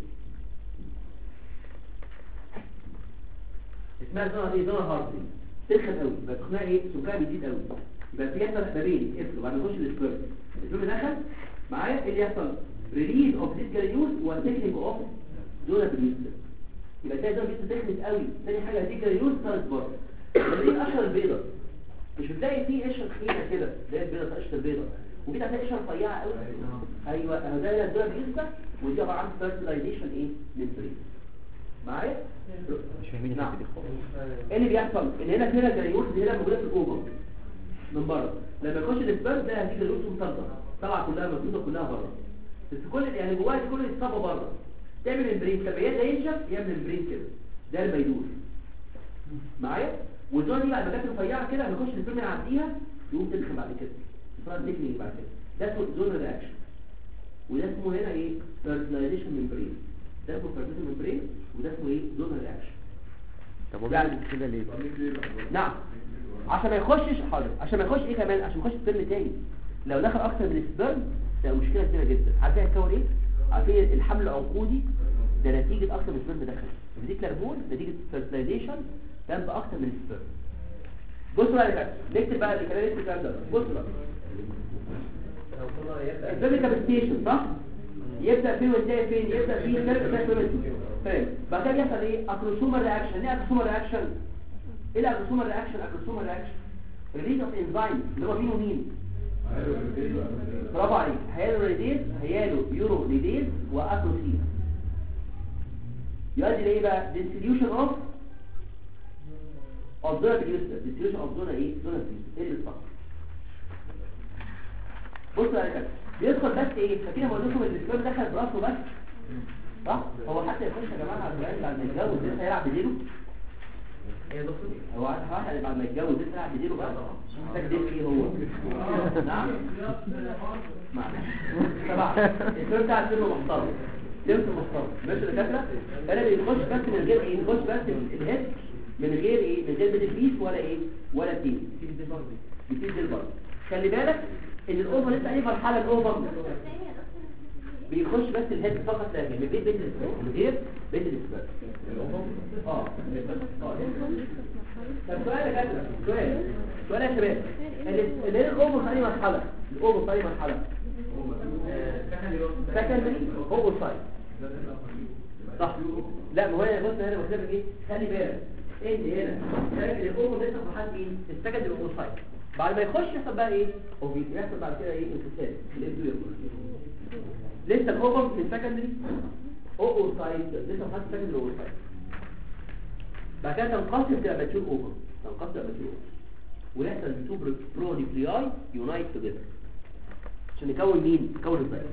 اسمها زونه ايه زونه هارتنج تخن قوي يبقى تخنها ايه سكرها بيزيد قوي يبقى في يحصل بابين يقفلوا بعد ما يخش الاسبرم الاسبرم دخل معايا ايه اللي يحصل ريليز اوف ذيس جرانيولز وتكنيك اوف زونه بالنسبه يبقى تلاقي زونه بيزيد تخنت قوي ثاني حاجه دي جرانيولز طلعت بره دي القشره البيضاء مش بتلاقي فيه قشره تخينه كده اللي هي البيضاء قشره البيضاء وكده هتلاقي قشره رفيعه قوي ايوه اهو ده الزونه بالنسبه ودي عباره عن فيرتلايزيشن ايه للبريد معايا مش فاهمين نعم. الحته دي خالص ايه اللي بيحصل ان هنا كده جريوز هنا موجوده في الاوفر من بره لما يخش الاسبرم ده هتيجي جريوز مصدر طالعه كلها موجوده كلها بره بس كل يعني جواها دي كله يتصاب بره تعمل البرين لما يبدا ينشف يعمل البرين كده ده اللي بيدور معايا والزونه دي بعد ما كانت رفيعه كده لما يخش الاسبرم يعديها يقوم تدخل بعد كده يصير تكنيك بعد كده ده اسمه زون رياكشن وده اسمه هنا ايه فيرتلايزيشن ممبرين ده اسمه فيرتلايزيشن ممبرين وده اسمه ايه زون رياكشن طب هو يعني- بيعمل كده ليه نعم عشان ما يخشش حاضر عشان ما يخش ايه كمان عشان ما يخش سبرم تاني لو دخل اكتر من السبرم ده مشكله كبيره جدا عارفين هيتكون ايه عارفين الحمل العنقودي ده نتيجه اكتر من سبرم دخل نتيجه كربون نتيجه فيرتلايزيشن كان باكتر من السبرم بصوا بقى يا جماعه نكتب بقى اللي كمان نكتب الكلام ده بصوا بقى لو كنا يبدأ السبرم كابستيشن صح يبدا فين وينتهي فين يبدا في سيرفس سيرفس فاهم بعد كده يحصل ايه اكروسومال رياكشن ايه اكروسومال رياكشن ايه الاكروسومال رياكشن اكروسومال رياكشن ريليز اوف انزيم اللي هو مين ومين برافو عليك هيالو ريديز هيالو يورو ريديز واكروسين يؤدي لايه بقى ديستريبيوشن اوف اوف زونا بريوستر ديستريبيوشن اوف زونا ايه زونا بريوستر ايه اللي بيحصل بصوا يا كده بيدخل بس ايه فاكرين لما قلت لكم ان السبرم دخل براسه بس صح هو حتى يخش يا جماعه على السؤال بعد ما يتجوز لسه هيلعب بديله هي دكتور هو واحد بعد ما يتجوز لسه هيلعب بديله بقى محتاج دين ايه هو نعم معلش طبعا السؤال بتاع سر محترم سر محترم ماشي يا دكاتره انا بيخش بس من غير ايه يخش بس الهيد من غير ايه من غير بيت بيس ولا ايه ولا تيم بيصير دي البرد خلي بالك ان الاوفر لسه اي مرحله الاوفر بيخش بس الهيد فقط لا غير من غير بيت الاسباب من غير بيت الاسباب اه آه. طب سؤال يا كابتن سؤال سؤال يا شباب ال- اللي هي الاوفر في اي مرحله الاوفر في اي مرحله سكندري اوفر سايد صح لا ما هو هنا بص هنا بكتب ايه خلي بالك ان هنا سكندري اوفر لسه في مرحله مين السكندري اوفر سايد بعد ما يخش يحصل بقى ايه او يحصل بعد كده ايه انفصال الانسولين لسه الاوفر في السكندري اوفر سايد لسه في مرحله السكندري اوفر سايد بعد كده تنقسم تبقى ماتيور اوفر تنقسم تبقى ماتيور اوفر ويحصل تو برو نيوكلياي يونايت توجذر عشان يكون مين يكون الزيت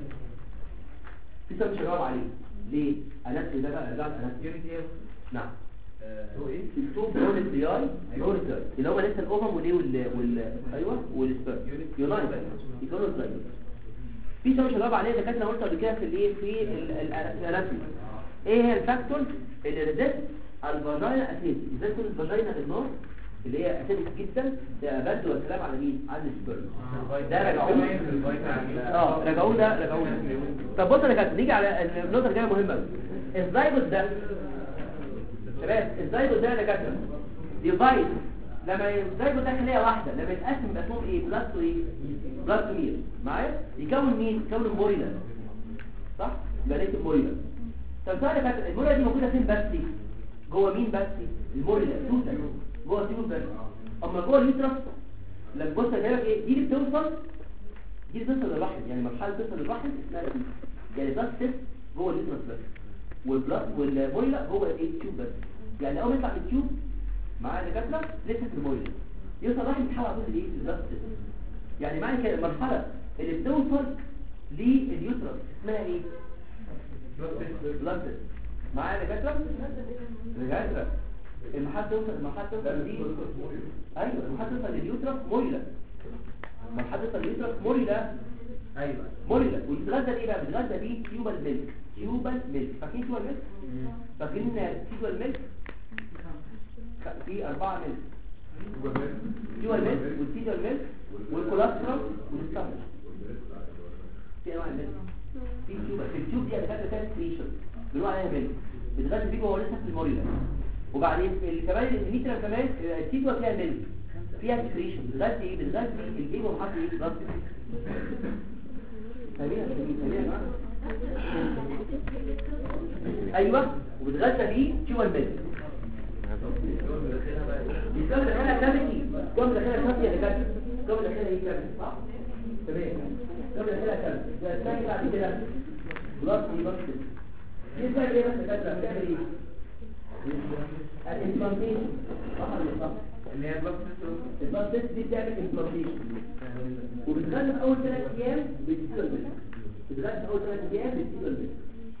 في سؤال مش هجاوب عليه ليه اناتومي ده بقى رجعت اناتومي نعم هو ايه؟ التو برو نيوكلياي برو نيوكلياي اللي هم لسه الاوفم والايه وال وال ايوه والسبرم يونايت يكونوا الزيت في سؤال مش هجاوب عليه ده كانت انا قلت قبل كده في الايه في ال- ال- الاناتومي ايه هي الفاكتور اللي ريزيست الفاجينا اسيد ازاي تكون الفاجينا النار اللي هي اسيدك جدا ده برد والكلام على مين على السبرم ده رجعوه اه رجعوه ده رجعوه ده طب بص انا كانت نيجي على النقطه الجايه مهمه قوي الزايبوس ده شباب الزايبوس ده يا دكاتره ديفايد لما الزايبوس ده خليه واحده لما يتقسم يبقى اسمهم ايه بلاس وايه بلاس مير معايا يكون مين يكون موريلا صح يبقى ليه موريلا طب سؤال يا دكاتره الموريلا دي موجوده فين بس جوه مين بس الموريلا توتال جوه سيبوس بس اما جوه اليوترس لما بص يا جماعه ايه دي اللي بتوصل دي بتصل للرحم يعني مرحله تصل للرحم اسمها دي يعني بلاد تيست جوه اليوترس بس والبلاد والبويلا جوه الايه التيوب بس يعني اول ما يطلع من التيوب مع الدكاتره لسه في البويلا يوصل الرحم يتحول على طول لايه البلاد تيست يعني معنى كده المرحله اللي بتوصل لليوترس اسمها ايه بلاد تيست معايا دكاتره دكاتره المرحله توصل المرحله توصل دي ايوه المرحله توصل لليوترس مويلا مرحله توصل لليوترس مويلا ايوه موريلا ويتغذى ايه بقى بيتغذى بيه تيوبال ميلك تيوبال ميلك فاكرين تيوبال ميلك فاكرين تيوبال ميلك خ- في أربعة ميلك تيوبال ميلك والتيوبال ميلك والكولاترال والستامل في انواع الميلك في تيوبال في التيوب دي هتغذى فيها سكريشن بنقول عليها ميلك بتغذى بيه وهو لسه في الموريلا وبعدين ال- كمان الميترا كمان آه، التيوبال فيها ميلك فيها سكريشن بتغذي ايه بتغذي الجيب ومحط ايه بلاد فاهمين فاهمين فاهمين يا جماعه ايوه وبتغذى بيه تيوبال ميلك الكم دخلها كافيتي الكم دخلها كافيتي يا دكاتره الكم دخلها ايه كافيتي صح تمام الكم دخلها كافيتي ده الثاني بعد كده بلس بلس دي بقى ايه بس يا دكاتره بتعمل ايه الامبلانتيشن صح ولا صح اللي هي بلس البلس تيست دي بتعمل امبلانتيشن وبتغذى في اول ثلاث ايام بالتيوبال ميلك بتغذى في اول ثلاث ايام بالتيوبال ميلك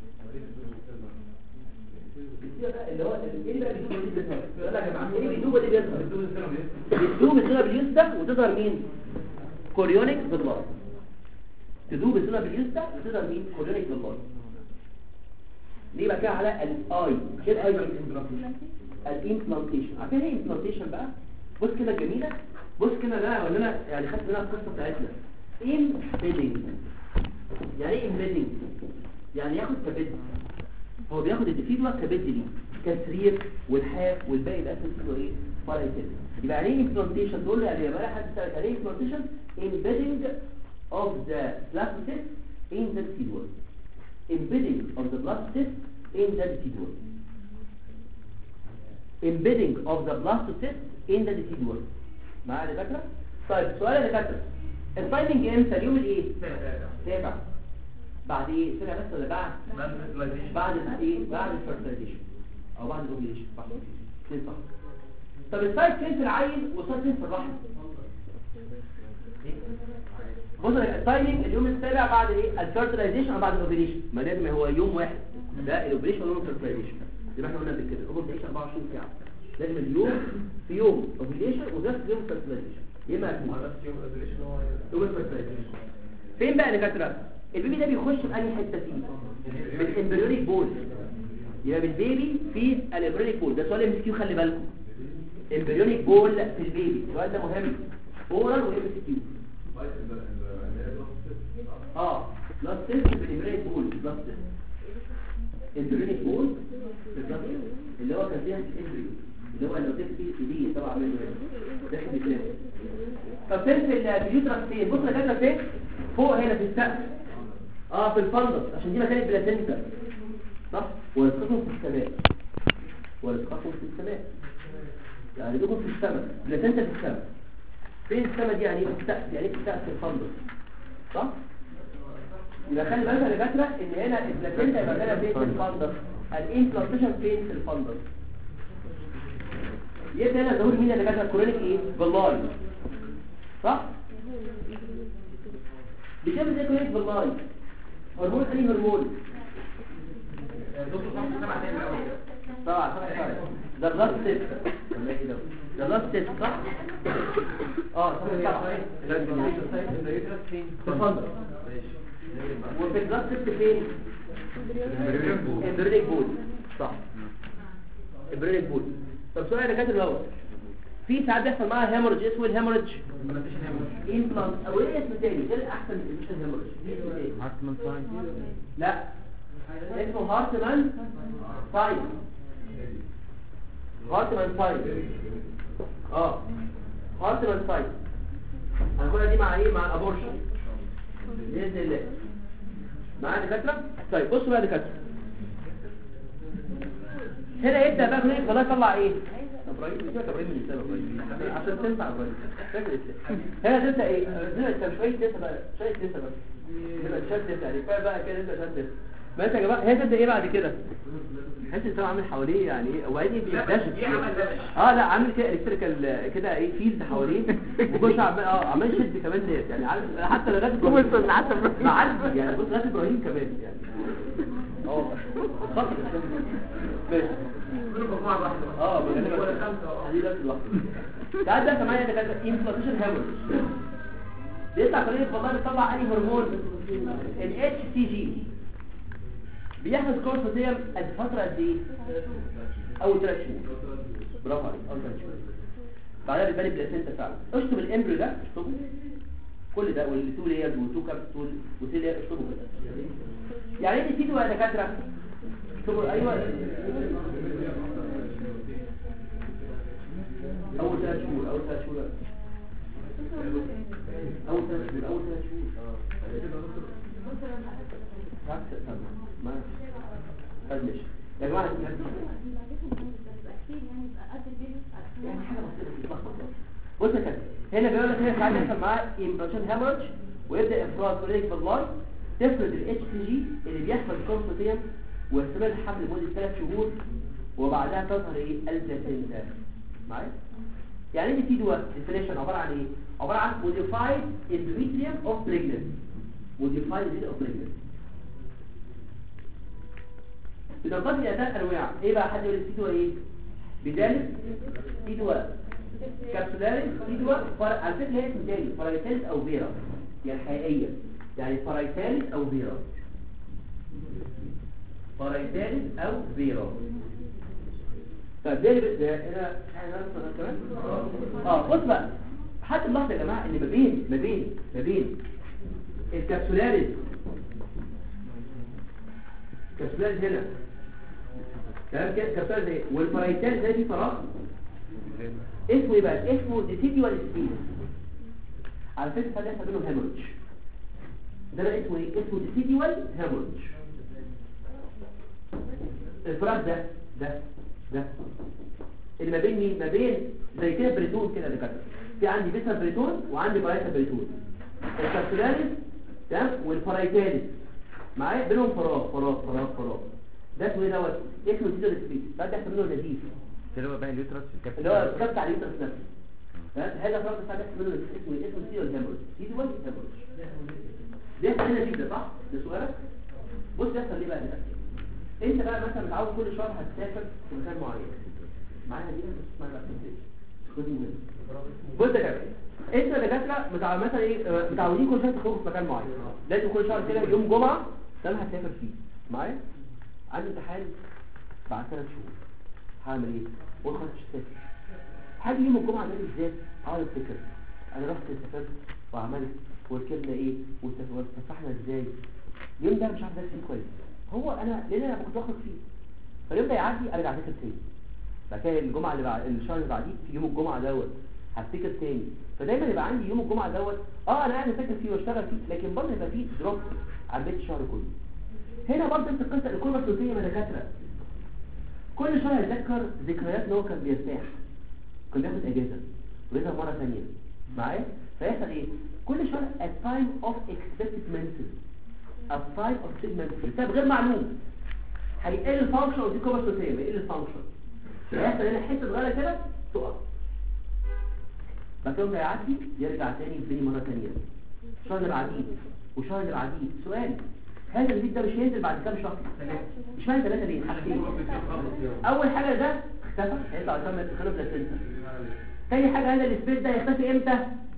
اللي هو ايه اللي بقى بيدوب اللي بيظهر يلا يا جماعه ايه بيدوب اللي بيظهر بتدوب السنه باليوستا وتظهر مين كوريونيك بالبلاد تدوب السنه باليوستا وتظهر مين كوريونيك بالبلاد ليه بقى كده على الاي كده الاي الامبلانتيشن عارفين ايه امبلانتيشن بقى بص كده جميله بص كده انا ولا انا يعني خدت منها القصه بتاعتنا امبيدنج يعني ايه امبيدنج يعني ياخد كبد هو بياخد الديفيدوا كبد ليه كسرير والحاف والباقي ده اسمه ايه فرق كده يبقى يعني ايه امبلانتيشن تقول له يعني يا حد سالك يعني ايه امبلانتيشن embedding of the blastocyst in the seed wall embedding of the blastocyst in the seed wall embedding of the blastocyst in the seed wall معايا يا دكاتره طيب سؤال يا دكاتره التايمنج امتى اليوم الايه تابع بعد ايه سنه بس ولا بعد بعد الايه بعد الفرتيليزيشن او بعد الاوفيليشن صح اثنين صح طب السايت فين في العيل والسايت فين في الرحم بص يا التايمينج اليوم السابع بعد ايه الفرتيليزيشن او بعد الاوفيليشن ما لازم هو يوم واحد ده الاوبريشن نون فيرتلايزيشن زي ما احنا قلنا قبل كده الاوبر بتعيش 24 ساعه لازم اليوم في يوم اوبريشن ونفس يوم فيرتلايزيشن يا اما هتموت يوم الأوبريشن هو يوم الفيرتلايزيشن فين بقى يا دكاتره البيبي ده بيخش في انهي حته فيه في الامبريونيك بول يبقى بالبيبي في الامبريونيك بول ده سؤال ام كيو خلي بالكم امبريونيك بول في البيبي السؤال ده مهم اورال وام كيو اه بلس تيست في الامبريونيك بول بلس تيست امبريونيك بول في البلس تيست اللي هو كان فيها الامبريو اللي هو لو تكتب فيه دي طبعا منه داخل بكلام طب فين في البيوترس فين بص يا كده فين فوق هنا في السقف اه في الفندق عشان دي مكان البلاسينتا صح ورزقكم في السماء ورزقكم في السماء يعني رزقكم في السماء بلاسينتا في السماء فين السماء دي يعني ايه في السقف يعني ايه في السقف في الفندق صح يبقى خلي بالك يا دكاتره ان هنا البلاسينتا يبقى مكانها فين في الفندق الانفلانتيشن فين في الفندق يبقى هنا ظهور مين يا دكاتره كورونيك ايه باللاي صح بيشوف ازاي كورونيك باللاي هرمون انهي هرمون دكتور صح سمع تاني الأول طبعا طبعا ده بلاد تيست ولا ايه ده ده بلاد تيست صح اه طبعا في الفندق وفي البلاد تيست فين امبريك بول صح امبريك بول طب سؤال يا دكاتره الاول في ساعات بيحصل معاها هيموريدج اسمه الهيموريدج امبلانت او ايه اسم تاني ده الاحسن مش الهيموريدج إيه اسم تاني هارتمان ساين لا اسمه هارتمان ساين هارتمان ساين اه هارتمان ساين هنقولها دي مع ايه مع الابورشن باذن الله معايا دكاتره طيب بصوا بقى يا دكاتره هنا يبدا بقى كليه خلاص يطلع ايه ابراهيم مش فاكر ابراهيم من السنه ابراهيم عشان تنفع ابراهيم فاكر الاسم هنا تبدا ايه تبدا شويه لسه بقى شويه لسه بقى تبقى تشدد يعني كفايه بقى كده انت تشدد ما انت يا جماعه هي تبدا ايه بعد كده تحس ان عامل حواليه يعني ايه وبعدين بيكتشف اه لا عامل كده الكتريكال كده ايه فيلد حواليه وكل عمال اه عمال يشد كمان ناس يعني عارف حتى لغايه ابراهيم معدي يعني بص لغايه ابراهيم كمان يعني اه خط ماشي اه دي بس لوحده تعال ده كمان ده كده انفلاتيشن هامر بيطلع قليل والله بيطلع انهي هرمون ال اتش سي جي بيحدث كورسوتيم قد فتره قد ايه اول ثلاث شهور برافو عليك اول ثلاث شهور بعدها بيبان البلاسينتا فعلا اشطب الامبريو ده اشطبه كل ده والتو لايرز والتو كابسول وثري لايرز اشطبه كده يعني ايه تيجوا يا دكاتره اشطبوا ايوه اول ثلاث شهور اول ثلاث شهور اول ثلاث شهور اول ثلاث شهور عكس ما طيب ماشي يا جماعه يعني حاجه بسيطه بتتلخبط بص يا كابتن هنا بيقول لك هنا ساعات يحصل معاه امبريشن هامرج ويبدا افراز كوليك باللاي تفرز الاتش سي جي اللي بيحصل كونسوتيم ويستمر الحمل لمده ثلاث شهور وبعدها تظهر ايه البلاسينتا معايا يعني ايه تي دوا ديفينيشن عباره عن ايه عباره عن modified endometrium of pregnancy modified endometrium of pregnancy بتنقسم الى ثلاث انواع ايه بقى حد يقول لي تي دوا ايه بدالة تي دوا كابسولاريس تي دوا فر... على فكره هي اسم تاني فرايتاليس او فيرا يعني حقيقيه يعني فرايتاليس او فيرا فرايتاليس او فيرا طب ده اللي ده هنا احنا نرسم كمان اه بص بقى حتى اللحظه يا جماعه ان ما بين ما بين ما بين الكابسولاريس كابسولاريس هنا تمام كده كابسولاريس ايه والفرايتال ده في فراغ اسمه ايه بقى اسمه ديسيديوال سبيس على فكره ده يحصل منه هيموريدج ده بقى اسمه ايه اسمه ديسيديوال هيموريدج الفراغ ده ده ده اللي ما بين مين ما بين زي كده بريتون كده اللي كده في عندي بيتا بريتون وعندي بايتا بريتون الكابسولاريس تمام والفرايتاليس معايا بينهم فراغ فراغ فراغ فراغ ده اسمه ايه دوت اسمه تيتو سبيس ده بيحصل منه نزيف اللي هو بقى اليوترس اللي هو الكبت على اليوترس نفسه تمام هذا فراغ بتاع بيحصل منه نزيف. اسمه اسمه تيتو هيموريج تيتو هيموريج بيحصل هنا نزيف ده صح ده سؤالك بص بيحصل ليه بقى ده انت بقى مثلا متعود كل شهر هتسافر في مكان معين معانا دي بس اسمها بقى خدي منها بص يا جماعه انت دكاتره متع... مثلا ايه آه، متعودين كل شهر تخرجوا في مكان معين لازم كل شهر كده يوم جمعه ده انا هسافر فيه معايا عندي امتحان بعد ثلاث شهور هعمل ايه؟ واخد اسافر هاجي يوم الجمعه ده بالذات اقعد افتكر انا رحت سافرت وعملت وركبنا ايه وسف- واتفسحنا ازاي اليوم ده مش عارف ذاكر فيه كويس هو انا لان انا كنت بخرج فيه فاليوم ده يعدي ارجع اذاكر تاني بعد كده الجمعه اللي بعد الشهر اللي بعديه في يوم الجمعه دوت هفتكر تاني فدايما يبقى عندي يوم الجمعه دوت اه انا قاعد اذاكر فيه واشتغل فيه لكن برضه يبقى فيه دروب على بقيه الشهر كله هنا برضه انت القصه الكلمه الصوتيه من دكاتره كل شهر يتذكر ذكريات ان هو كان بيرتاح كان بياخد اجازه ويظهر مره ثانيه معايا فيحصل ايه كل شهر a time of expected menses a time of expected menses السبب غير معلوم هيقل الفانكشن ودي كوبا صوتيه بيقل الفانكشن هيحصل هنا حته صغيره كده تقف بعد كده يعدي يرجع تاني يبتدي مره ثانيه الشهر اللي بعديه والشهر اللي بعديه سؤال هذا الفيديو ده مش هينزل بعد كام شهر مش معنى ثلاثه ليه حاجتين اول حاجه ده اختفى هيطلع قدام الخلف بلاسنتا تاني حاجه هذا السبيس ده يختفي امتى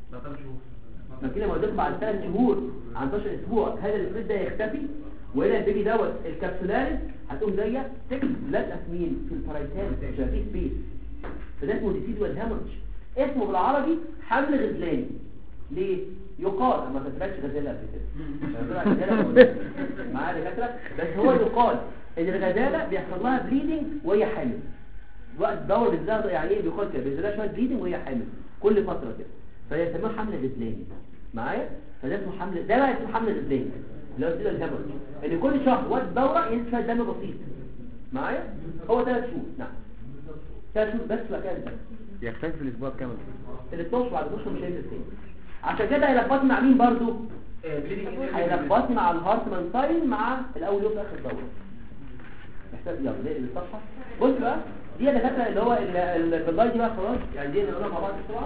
ما كده ما قلت بعد ثلاث شهور عن 12 اسبوع هذا السبيس ده يختفي وهنا البيبي دوت الكبسولاريس هتقوم جايه تكتب لازقه في مين في البارايتال عشان في سبيس فده اسمه ديسيدوال هامرج اسمه بالعربي حمل غزلاني ليه يقال اما تتبعش غزاله قبل كده طلع غزالة معايا دكاتره بس هو يقال ان الغزاله بيحصل لها بليدنج وهي حامل وقت دور بالزهر يعني ايه بيقول كده بينزل لها شويه بليدنج وهي حامل كل فتره كده فيسموه حمل غزلاني معايا فده اسمه حمل ده بقى اسمه حمل غزلاني اللي هو كده الهامرج ان كل شهر وقت دوره ينزل شويه دم بسيط معايا هو ثلاث شهور نعم ثلاث شهور بس بقى كده الدم. يختفي في الاسبوع كامل ال 12 بعد 12 مش هينزل تاني عشان كده هيلخبطني مع مين برضو هيلخبطني مع الهارتمان ساين مع الاول يوم في اخر دوره محتاج يلا نقلب الصفحه بص بقى دي يا دكاتره اللي هو ال- ال- البلاي دي بقى خلاص يعني دي نقولها مع بعض بسرعه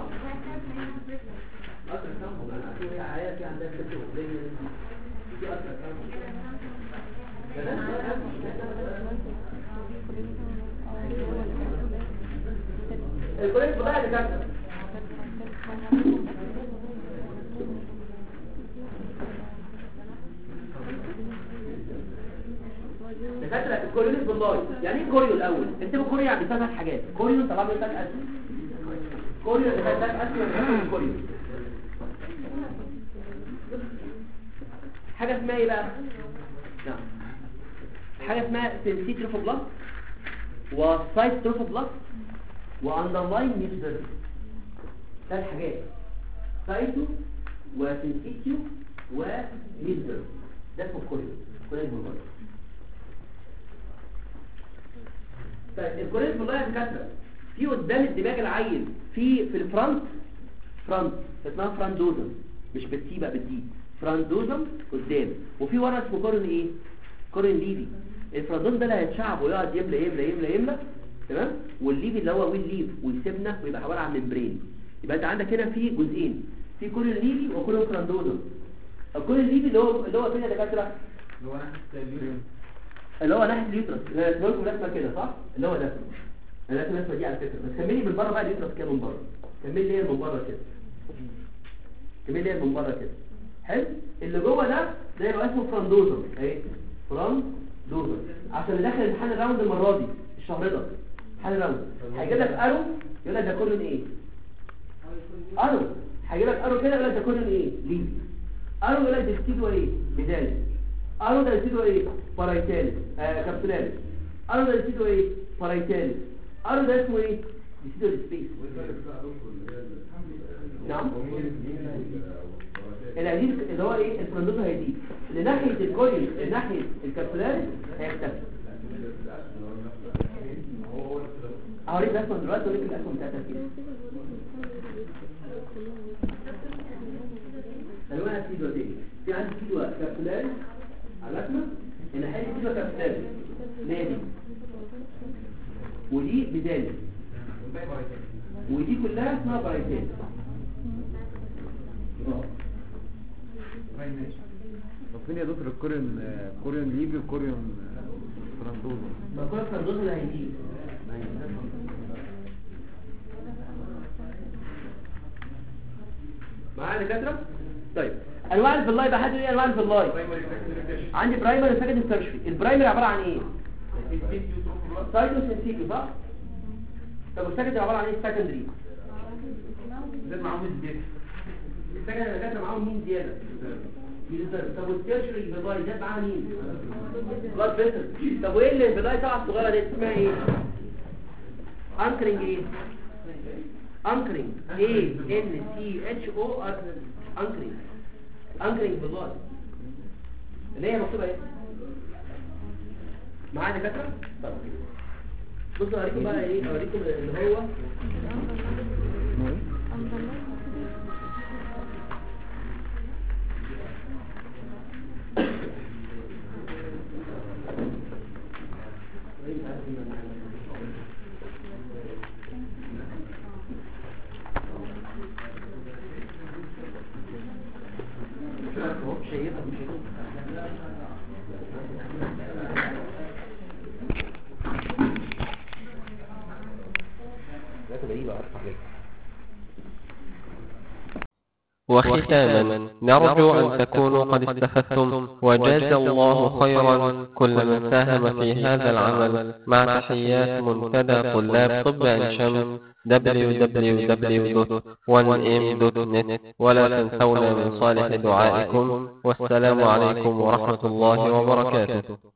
اكتر كام انا عارف هي عيال في عندها كده زي دي اكتر كام الكوليك بقى يا دكاتره دكاتره الكوريون بالله يعني ايه كوريو الاول اكتبوا كوريو يعني ثلاث حاجات كوريو طبعا ثلاث اسم كوريو اللي ثلاث اسم يعني كوريو حاجه اسمها ايه بقى نعم حاجه اسمها سنسي تروفوبلاست وسايت تروفوبلاست واندرلاين ميوزر ثلاث حاجات سايتو وسنسيتيو وميزر ده اسمه كوريو كوريو بالله طيب الكوريز بالله يا دكاتره في قدام الدماغ العيل في في الفرونت فرونت اسمها فراندوزم مش بالتي بقى بالدي فراندوزم قدام وفي ورا اسمه كورن ايه كورن ليفي الفراندوزم ده اللي هيتشعب ويقعد يملى يملى يملى يملى تمام والليفي اللي هو ويل ليف ويسيبنا ويبقى عباره عن ممبرين يبقى انت عندك هنا في جزئين في كورن ليفي وكورن فراندوزم الكورن ليفي اللي هو اللي هو فين يا دكاتره اللي هو ناحيه اليوترس لكم رسمه كده صح اللي هو ده الرسمه الرسمه دي على فكره بس كملي من بره بقى اليوترس كده من بره كملي لي من بره كده كملي لي من بره كده حلو اللي جوه ده ده يبقى اسمه فراندوزر اهي فراندوزر عشان اللي داخل امتحان الراوند المره دي الشهر ده امتحان الراوند هيجيب لك ارو يقول لك ده كله ايه ارو هيجيب لك ارو كده يقول لك ده كله ايه ليه ارو يقول لك ده ستيدو ايه بدايه ارو ده يسيدو ايه بارايتال آه كابسولاريس ارو ده يسيدو ايه بارايتال ارو ده اسمه ايه يسيدو السبيس نعم العديد اللي هو ايه الفرندوزا هيزيد لناحية الكوريوس لناحية الكابسولاريس هيختفي هوريك الاسم دلوقتي اوريك الاسم بتاعتها كده الوان سيدو دي في عندي سيدو كابسولاريس على اسمه الناحية دي سيدو كابسولاريس نادي ودي بداية ودي كلها اسمها بارايتين اه طب فين يا دكتور الكوريون آه، كوريون ليبي وكوريون آه، فرانكو ما كل الترانزوز اللي هيجيب معايا يا دكاتره طيب انواع الفلاي بقى حد يقول ايه انواع الفلاي عندي برايمري وسكندري ترشري البرايمري عباره عن ايه سايتوس انسيكو صح طب والسكندري عباره عن ايه السكندري زاد معاهم الزيادة السكندري اللي كانت معاهم مين زياده ميزوثيرم. طب والترشري الفلاي زاد معاها مين بلاد فيسل طب وايه اللي الفلاي طبعا الصغيره دي اسمها ايه انكرنج ايه انكرنج اي ان سي اتش او ار انكرنج انكرنج بالله اللي هي مكتوبه ايه معايا دكاتره طب بصوا اوريكم بقى ايه اوريكم اللي هو شايفها مش شايفها وختاما نرجو أن تكونوا قد استفدتم وجاز الله خيرا كل من ساهم في هذا العمل مع تحيات منتدى طلاب طب عين شمس www.1m.net ولا تنسونا من صالح دعائكم والسلام عليكم ورحمة الله وبركاته